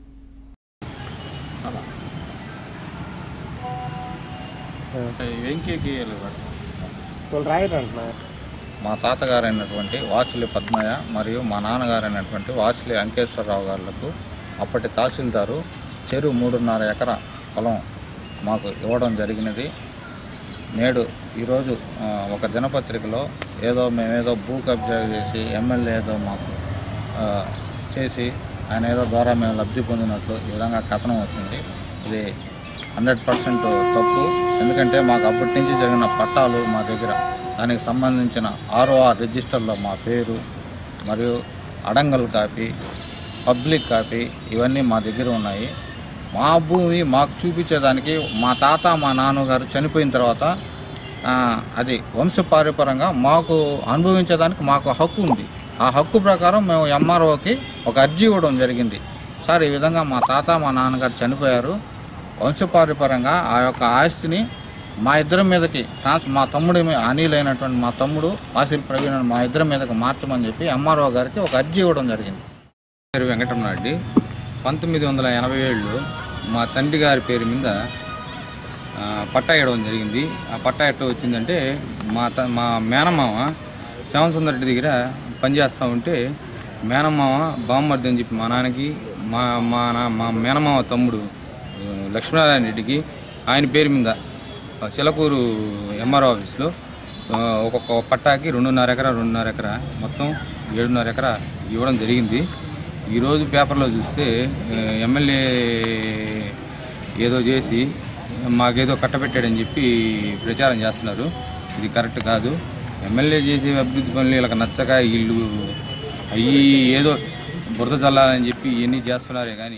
మా తాతగారు అయినటువంటి వాసిలి పద్మయ్య మరియు మా నాన్నగారు అయినటువంటి వాసిలి అంకేశ్వరరావు గారులకు అప్పటి తహసీల్దారు చెరువు మూడున్నర ఎకరా పొలం మాకు ఇవ్వడం జరిగినది నేడు ఈరోజు ఆ, ఒక దినపత్రికలో ఏదో మేమేదో భూ కబ్జా చేసి ఎమ్మెల్యే ఏదో మాకు ఆ, చేసి ఆయన ఏదో ద్వారా మేము లబ్ధి పొందినట్లు ఈ విధంగా కథనం వచ్చింది ఇది హండ్రెడ్ పర్సెంట్ తప్పు ఎందుకంటే మాకు అప్పటి నుంచి జరిగిన పట్టాలు మా దగ్గర దానికి సంబంధించిన ఆర్ఓఆర్ రిజిస్టర్లో మా పేరు మరియు అడంగల్ కాపీ పబ్లిక్ కాపీ ఇవన్నీ మా దగ్గర ఉన్నాయి మా భూమి మాకు చూపించేదానికి మా తాత మా నాన్నగారు చనిపోయిన తర్వాత ఆ, అది వంశపారంపరంగా మాకు అనుభవించేదానికి మాకు హక్కు ఉంది ఆ హక్కు ప్రకారం మేము ఎంఆర్ఓకి ఒక అర్జీ ఇవ్వడం జరిగింది సార్ ఈ విధంగా మా తాత మా నాన్నగారు చనిపోయారు వంశపారంపరంగా ఆ యొక్క ఆస్తిని మా ఇద్దరి మీదకి ట్రాన్స్ మా తమ్ముడి మీ- అనిల్ అయినటువంటి మా తమ్ముడు వాసిల్ ప్రవీణ్ అని మా ఇద్దరి మీదకి మార్చమని చెప్పి ఎంఆర్ఓ గారికి ఒక అర్జీ ఇవ్వడం జరిగింది పేరు వెంకటరమణారెడ్డి పంతొమ్మిది వందల ఎనభై ఏళ్ళు మా తండ్రి గారి పేరు మీద ఆ, పట్టా ఇవ్వడం జరిగింది ఆ పట్టా ఎట్ట వచ్చిందంటే మా త మా మేనమామ శ్యామసుందర్ సుందరెడ్డి దగ్గర పనిచేస్తూ ఉంటే మేనమామ బామ్మర్ది అని చెప్పి మా నాన్నకి మా మా నా మా మేనమామ తమ్ముడు ఆ, లక్ష్మీనారాయణ రెడ్డికి ఆయన పేరు మీద ఆ, చిలకూరు ఎంఆర్ఓ ఆఫీస్లో ఆ, ఒక్కొక్క పట్టాకి రెండున్నర ఎకరా రెండున్నర ఎకరా మొత్తం ఏడున్నర ఎకరా ఇవ్వడం జరిగింది ఈరోజు పేపర్లో చూస్తే ఆ, ఎమ్మెల్యే ఏదో చేసి మాకేదో కట్టబెట్టాడని చెప్పి ప్రచారం చేస్తున్నారు ఇది కరెక్ట్ కాదు ఎమ్మెల్యే చేసే అభివృద్ధి పనులు వీళ్ళకి నచ్చక వీళ్ళు అయ్యి ఏదో బురద చల్లాలని చెప్పి ఇవన్నీ చేస్తున్నారే కానీ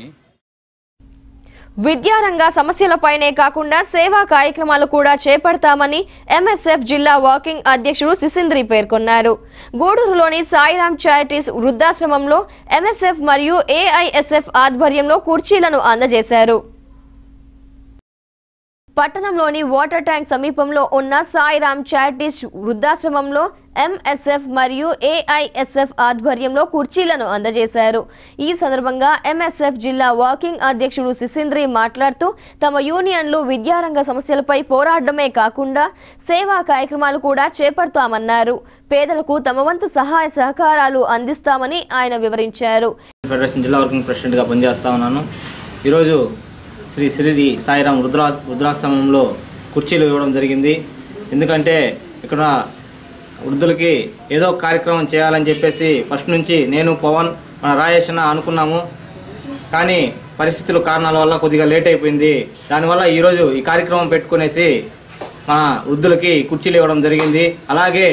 విద్యారంగ సమస్యలపైనే కాకుండా సేవా కార్యక్రమాలు కూడా చేపడతామని ఎంఎస్ఎఫ్ జిల్లా వర్కింగ్ అధ్యక్షుడు సిసింద్రి పేర్కొన్నారు గూడూరులోని సాయిరాం చారిటీస్ వృద్ధాశ్రమంలో ఎంఎస్ఎఫ్ మరియు ఏఐఎస్ఎఫ్ ఆధ్వర్యంలో కుర్చీలను అందజేశారు పట్టణంలోని వాటర్ ట్యాంక్ సమీపంలో ఉన్న సాయిరామ్ చారిటీస్ వృద్ధాశ్రమంలో ఎంఎస్ఎఫ్ మరియు ఏఐఎస్ఎఫ్ ఆధ్వర్యంలో కుర్చీలను అందజేశారు ఈ సందర్భంగా ఎంఎస్ఎఫ్ జిల్లా వాకింగ్ అధ్యక్షుడు సిసింద్రి మాట్లాడుతూ తమ యూనియన్లు విద్యారంగ సమస్యలపై పోరాడమే కాకుండా సేవా కార్యక్రమాలు కూడా చేపడతామన్నారు పేదలకు తమ వంతు సహాయ సహకారాలు అందిస్తామని ఆయన వివరించారు ఫెడరేషన్ జిల్లా వర్కింగ్ ప్రెసిడెంట్గా పనిచేస్తా ఉన్నాను ఈరోజు శ్రీ శ్రీ సాయిరాం రుద్రా రుద్రాశ్రమంలో కుర్చీలు ఇవ్వడం జరిగింది ఎందుకంటే ఇక్కడ వృద్ధులకి ఏదో ఒక కార్యక్రమం చేయాలని చెప్పేసి ఫస్ట్ నుంచి నేను పవన్ మన రాజేష్ అన్న అనుకున్నాము కానీ పరిస్థితుల కారణాల వల్ల కొద్దిగా లేట్ అయిపోయింది దానివల్ల ఈరోజు ఈ కార్యక్రమం పెట్టుకునేసి మన వృద్ధులకి కుర్చీలు ఇవ్వడం జరిగింది అలాగే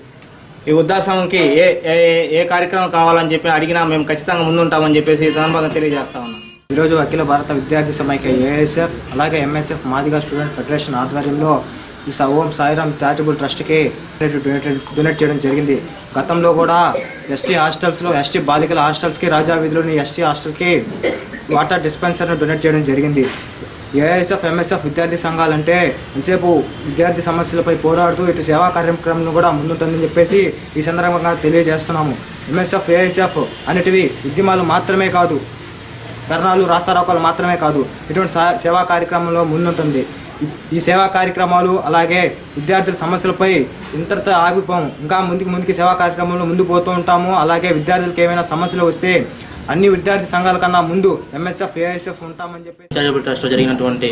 ఈ వృద్ధాశ్రమంకి ఏ ఏ ఏ కార్యక్రమం కావాలని చెప్పి అడిగినా మేము ఖచ్చితంగా ముందుంటామని చెప్పేసి ఈ సందర్భంగా తెలియజేస్తా ఉన్నాం ఈరోజు అఖిల భారత విద్యార్థి సమైక్య ఏఎస్ఎఫ్ అలాగే ఎంఎస్ఎఫ్ మాదిగా స్టూడెంట్ ఫెడరేషన్ ఆధ్వర్యంలో ఈ స- ఓం సాయిరామ్ చారిటబుల్ ట్రస్ట్కి డొనేట్ డొనేట్ చేయడం జరిగింది గతంలో కూడా ఎస్టీ హాస్టల్స్లో ఎస్టీ బాలికల హాస్టల్స్కి రాజా వీధిలోని ఎస్టీ హాస్టల్కి వాటర్ డిస్పెన్సర్ను డొనేట్ చేయడం జరిగింది ఏఐఎస్ఎఫ్ ఎంఎస్ఎఫ్ విద్యార్థి సంఘాలంటే ఎంతసేపు విద్యార్థి సమస్యలపై పోరాడుతూ ఇటు సేవా కార్యక్రమం కూడా ముందుంటుందని చెప్పేసి ఈ సందర్భంగా తెలియజేస్తున్నాము ఎంఎస్ఎఫ్ ఏఎస్ఎఫ్ అనేటివి ఉద్యమాలు మాత్రమే కాదు ధర్నాలు రాస్తారోకాలు మాత్రమే కాదు ఇటువంటి సా- సేవా కార్యక్రమంలో ముందుంటుంది ఈ- ఈ సేవా కార్యక్రమాలు అలాగే విద్యార్థుల సమస్యలపై ఇంతటితో ఆగిపోము ఇంకా ముందుకు ముందుకు సేవా కార్యక్రమంలో ముందు పోతూ ఉంటాము అలాగే విద్యార్థులకు ఏమైనా సమస్యలు వస్తే అన్ని విద్యార్థి సంఘాల కన్నా ముందు ఎంఎస్ఎఫ్ ఏఎస్ఎఫ్ ఉంటామని చెప్పి చారిటబుల్ ట్రస్ట్లో జరిగినటువంటి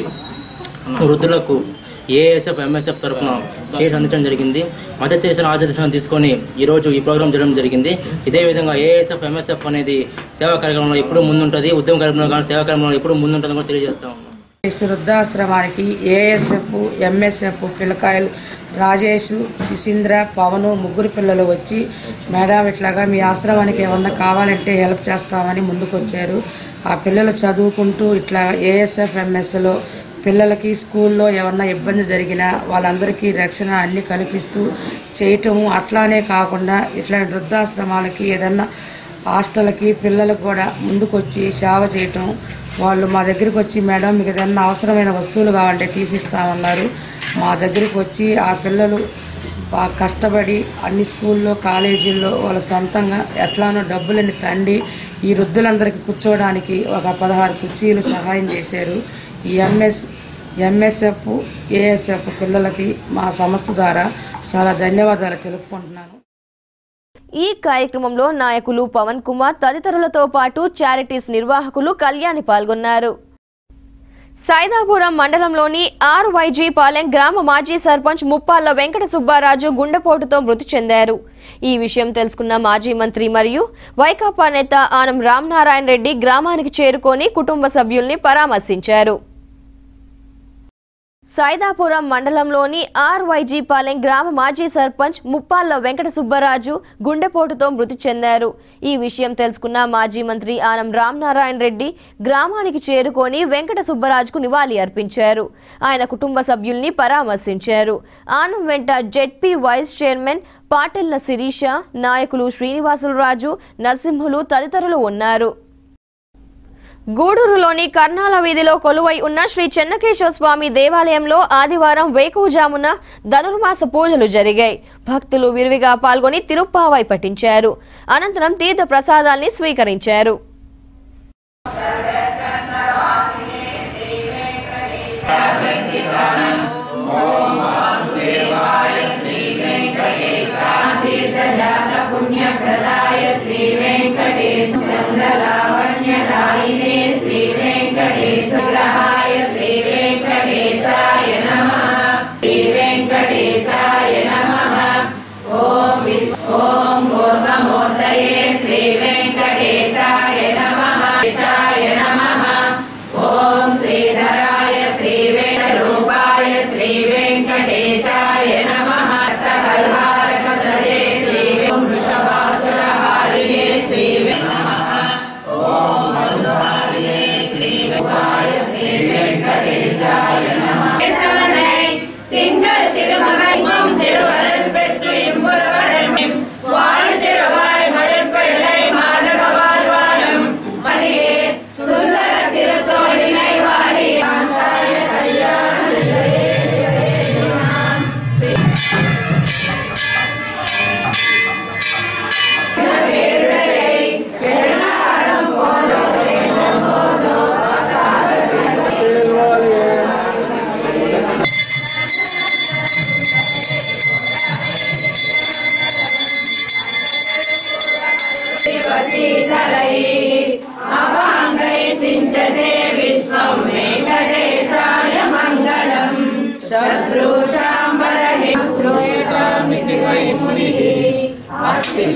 వృద్ధులకు ఏఎస్ఎఫ్ ఎంఎస్ఎఫ్ తరఫున షేర్స్ అందించడం జరిగింది మద్దతు చేసిన ఆదేశాలను తీసుకొని ఈరోజు ఈ ప్రోగ్రాం జరగడం జరిగింది ఇదే విధంగా ఏఎస్ఎఫ్ ఎంఎస్ఎఫ్ అనేది సేవా కార్యక్రమంలో ఎప్పుడూ ముందుంటుంది ఉద్యమ కార్యక్రమంలో కానీ సేవా కార్యక్రమంలో ఎప్పుడూ ముందుంటుందని కూడా తెలియజేస్తాం ఈ వృద్ధాశ్రమానికి ఏఎస్ఎఫ్ ఎంఎస్ఎఫ్ పిల్లకాయలు రాజేష్ శిశీంద్ర పవన్ ముగ్గురు పిల్లలు వచ్చి మేడం ఇట్లాగా మీ ఆశ్రమానికి ఏమన్నా కావాలంటే హెల్ప్ చేస్తామని ముందుకు వచ్చారు ఆ పిల్లలు చదువుకుంటూ ఇట్లా ఏఎస్ఎఫ్ ఎంఎస్లో పిల్లలకి స్కూల్లో ఏమన్నా ఇబ్బంది జరిగినా వాళ్ళందరికీ రక్షణ అన్ని కల్పిస్తూ చేయటము అట్లానే కాకుండా ఇట్లాంటి వృద్ధాశ్రమాలకి ఏదన్నా హాస్టల్కి పిల్లలకు కూడా ముందుకొచ్చి సేవ చేయటం వాళ్ళు మా దగ్గరికి వచ్చి మేడం మీకు ఏదన్నా అవసరమైన వస్తువులు కావాలంటే తీసిస్తామన్నారు మా దగ్గరికి వచ్చి ఆ పిల్లలు బాగా కష్టపడి అన్ని స్కూల్లో కాలేజీల్లో వాళ్ళ సొంతంగా ఎట్లానో డబ్బులని తండి ఈ వృద్ధులందరికీ కూర్చోవడానికి ఒక పదహారు కుర్చీలు సహాయం చేశారు ఈ ఎంఎస్ ఎంఎస్ఎఫ్ ఏఎస్ఎఫ్ పిల్లలకి మా సంస్థ ద్వారా చాలా ధన్యవాదాలు తెలుపుకుంటున్నాను ఈ కార్యక్రమంలో నాయకులు పవన్ కుమార్ తదితరులతో పాటు చారిటీస్ నిర్వాహకులు కళ్యాణి పాల్గొన్నారు సైదాపురం మండలంలోని ఆర్వైజీ పాలెం గ్రామ మాజీ సర్పంచ్ ముప్పాళ్ల వెంకట సుబ్బారాజు గుండెపోటుతో మృతి చెందారు ఈ విషయం తెలుసుకున్న మాజీ మంత్రి మరియు వైకాపా నేత ఆనం రామనారాయణ రెడ్డి గ్రామానికి చేరుకొని కుటుంబ సభ్యుల్ని పరామర్శించారు సైదాపురం మండలంలోని ఆర్వైజీ పాలెం గ్రామ మాజీ సర్పంచ్ ముప్పాళ్ల వెంకట సుబ్బరాజు గుండెపోటుతో మృతి చెందారు ఈ విషయం తెలుసుకున్న మాజీ మంత్రి ఆనం రామనారాయణ రెడ్డి గ్రామానికి చేరుకొని వెంకట సుబ్బరాజుకు నివాళి అర్పించారు ఆయన కుటుంబ సభ్యుల్ని పరామర్శించారు ఆనం వెంట జెడ్పీ వైస్ చైర్మన్ పాటిల్న శిరీష నాయకులు శ్రీనివాసులరాజు నరసింహులు తదితరులు ఉన్నారు గూడూరులోని కర్నాల వీధిలో కొలువై ఉన్న శ్రీ చెన్నకేశ్వర స్వామి దేవాలయంలో ఆదివారం వేకువజామున ధనుర్మాస పూజలు జరిగాయి భక్తులు విరివిగా పాల్గొని తిరుప్పావై పఠించారు అనంతరం తీర్థ ప్రసాదాల్ని స్వీకరించారు పుణ్యప్రదాయ శ్రీ వెంకటేశ చంద్రలావణ్యదాయినే శ్రీ వెంకటేశగ్రహాయ శ్రీ వెంకటేశాయ నమః శ్రీ వెంకటేశాయ నమః ఓం విస్ ఓం గోర్వమూర్తయే శ్రీ వెంకటేశాయ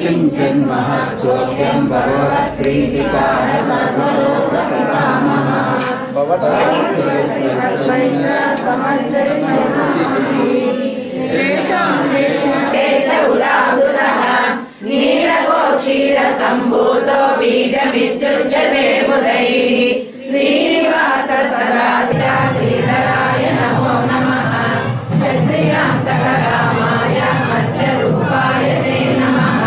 किञ्चिन्महत्सोऽयं भगवत्प्रीतिकार सर्वलोकपितामहः नीलकोक्षीरसम्भूतो बीजमित्युच्यते बुधैः श्रीनिवास सदा श्रीधराय नमो नमः क्षत्रियान्तकरामाय अस्य रूपाय ते नमः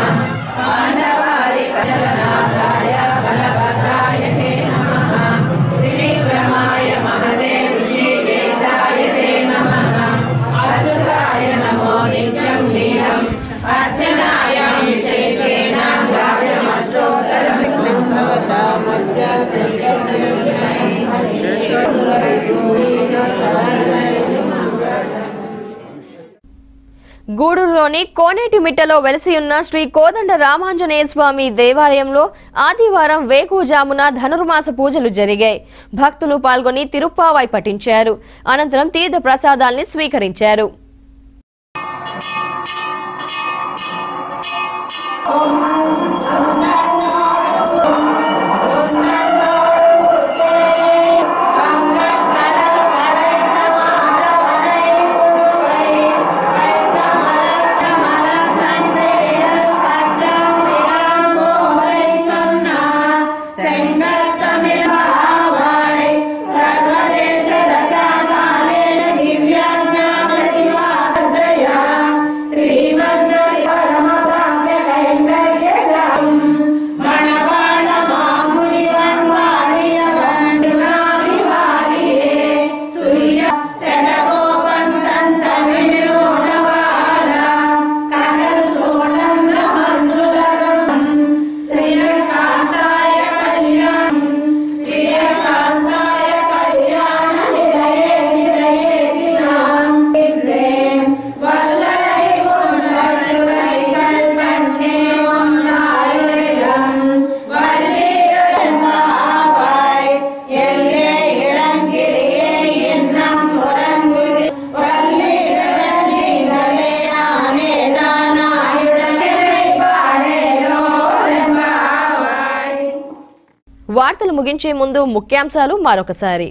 पाण्डवारिकचलनाथाय बलभद्राय ते नमः त्रिविक्रमाय महते ऋषिकेशाय ते नमः अच्युताय नमो नित्यं नीलम् अर्चनाय विशेषेण द्रव्यमष्टोत्तरं भवता గూడూరులోని కోనేటిమిట్టలో వెలసి ఉన్న శ్రీ కోదండ రామాంజనేయ స్వామి దేవాలయంలో ఆదివారం వేకువజామున ధనుర్మాస పూజలు జరిగాయి భక్తులు పాల్గొని తిరుప్పావై పఠించారు అనంతరం తీర్థ ప్రసాదాల్ని స్వీకరించారు సర్వదేశ దశాకాలేన దివ్యాజ్ఞానతివాసద్దయా శ్రీమన్న పరమ ప్రాప్య కైంకర్య మణవాళ మాముని వన్వాళియ వండునాభివాళియే తుల్య శడగోపం తండ్రమిణోణవాళ కళల్ సోనంద మన్నుదగం శ్రీకాంతాయ కళ్యాణం శ్రీకాంతాయ కళ్యాణ నిదయే నిదయే దినాం ఇల్లే వల్లై కొన్నడురై కల్పన్నే ఒన్నాయురం வல்லிருந்தாவாய் எல்லே இளங்கிளியே இன்னம் உறங்குது வல்லிரங்களே நானே தானாயுடனே பாடேலோ ரெம்பாவாய் వార్తలు ముగించే ముందు ముఖ్యాంశాలు మరొకసారి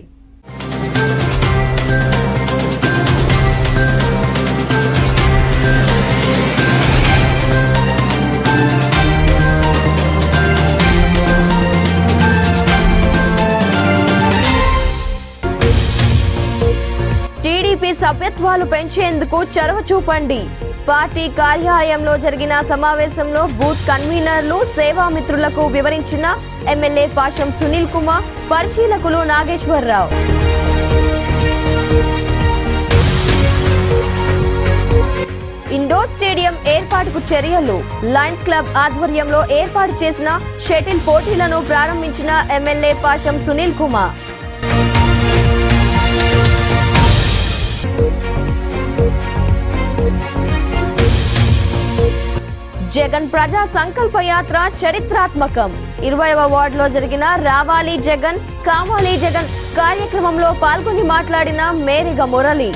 టీడీపీ సభ్యత్వాలు పెంచేందుకు చొరవ చూపండి పార్టీ కార్యాలయంలో జరిగిన సమావేశంలో బూత్ కన్వీనర్లు సేవామిత్రులకు వివరించిన ఎమ్మెల్యే పాషం సునీల్ కుమార్ పరిశీలకులు నాగేశ్వరరావు ఇండోర్ స్టేడియం ఏర్పాటుకు చర్యలు లయన్స్ క్లబ్ ఆధ్వర్యంలో ఏర్పాటు చేసిన షటిల్ పోటీలను ప్రారంభించిన ఎమ్మెల్యే పాషం సునీల్ కుమార్ జగన్ ప్రజా సంకల్ప యాత్ర చరిత్రాత్మకం ఇరవైవ వార్డులో జరిగిన రావాలి జగన్ కావాలి జగన్ కార్యక్రమంలో పాల్గొని మాట్లాడిన మేరిగ మురళి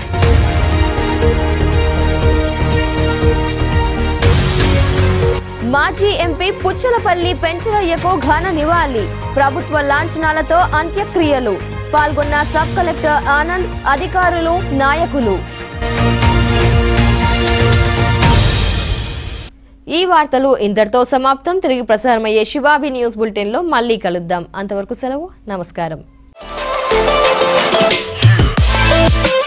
మాజీ ఎంపీ పుచ్చలపల్లి పెంచరయ్యకు ఘన నివాళి ప్రభుత్వ లాంఛనాలతో అంత్యక్రియలు పాల్గొన్న సబ్ కలెక్టర్ ఆనంద్ అధికారులు నాయకులు ఈ వార్తలు ఇంతటితో సమాప్తం తిరిగి ప్రసారమయ్యే శివాబి న్యూస్ బులెటిన్లో మళ్ళీ కలుద్దాం అంతవరకు సెలవు నమస్కారం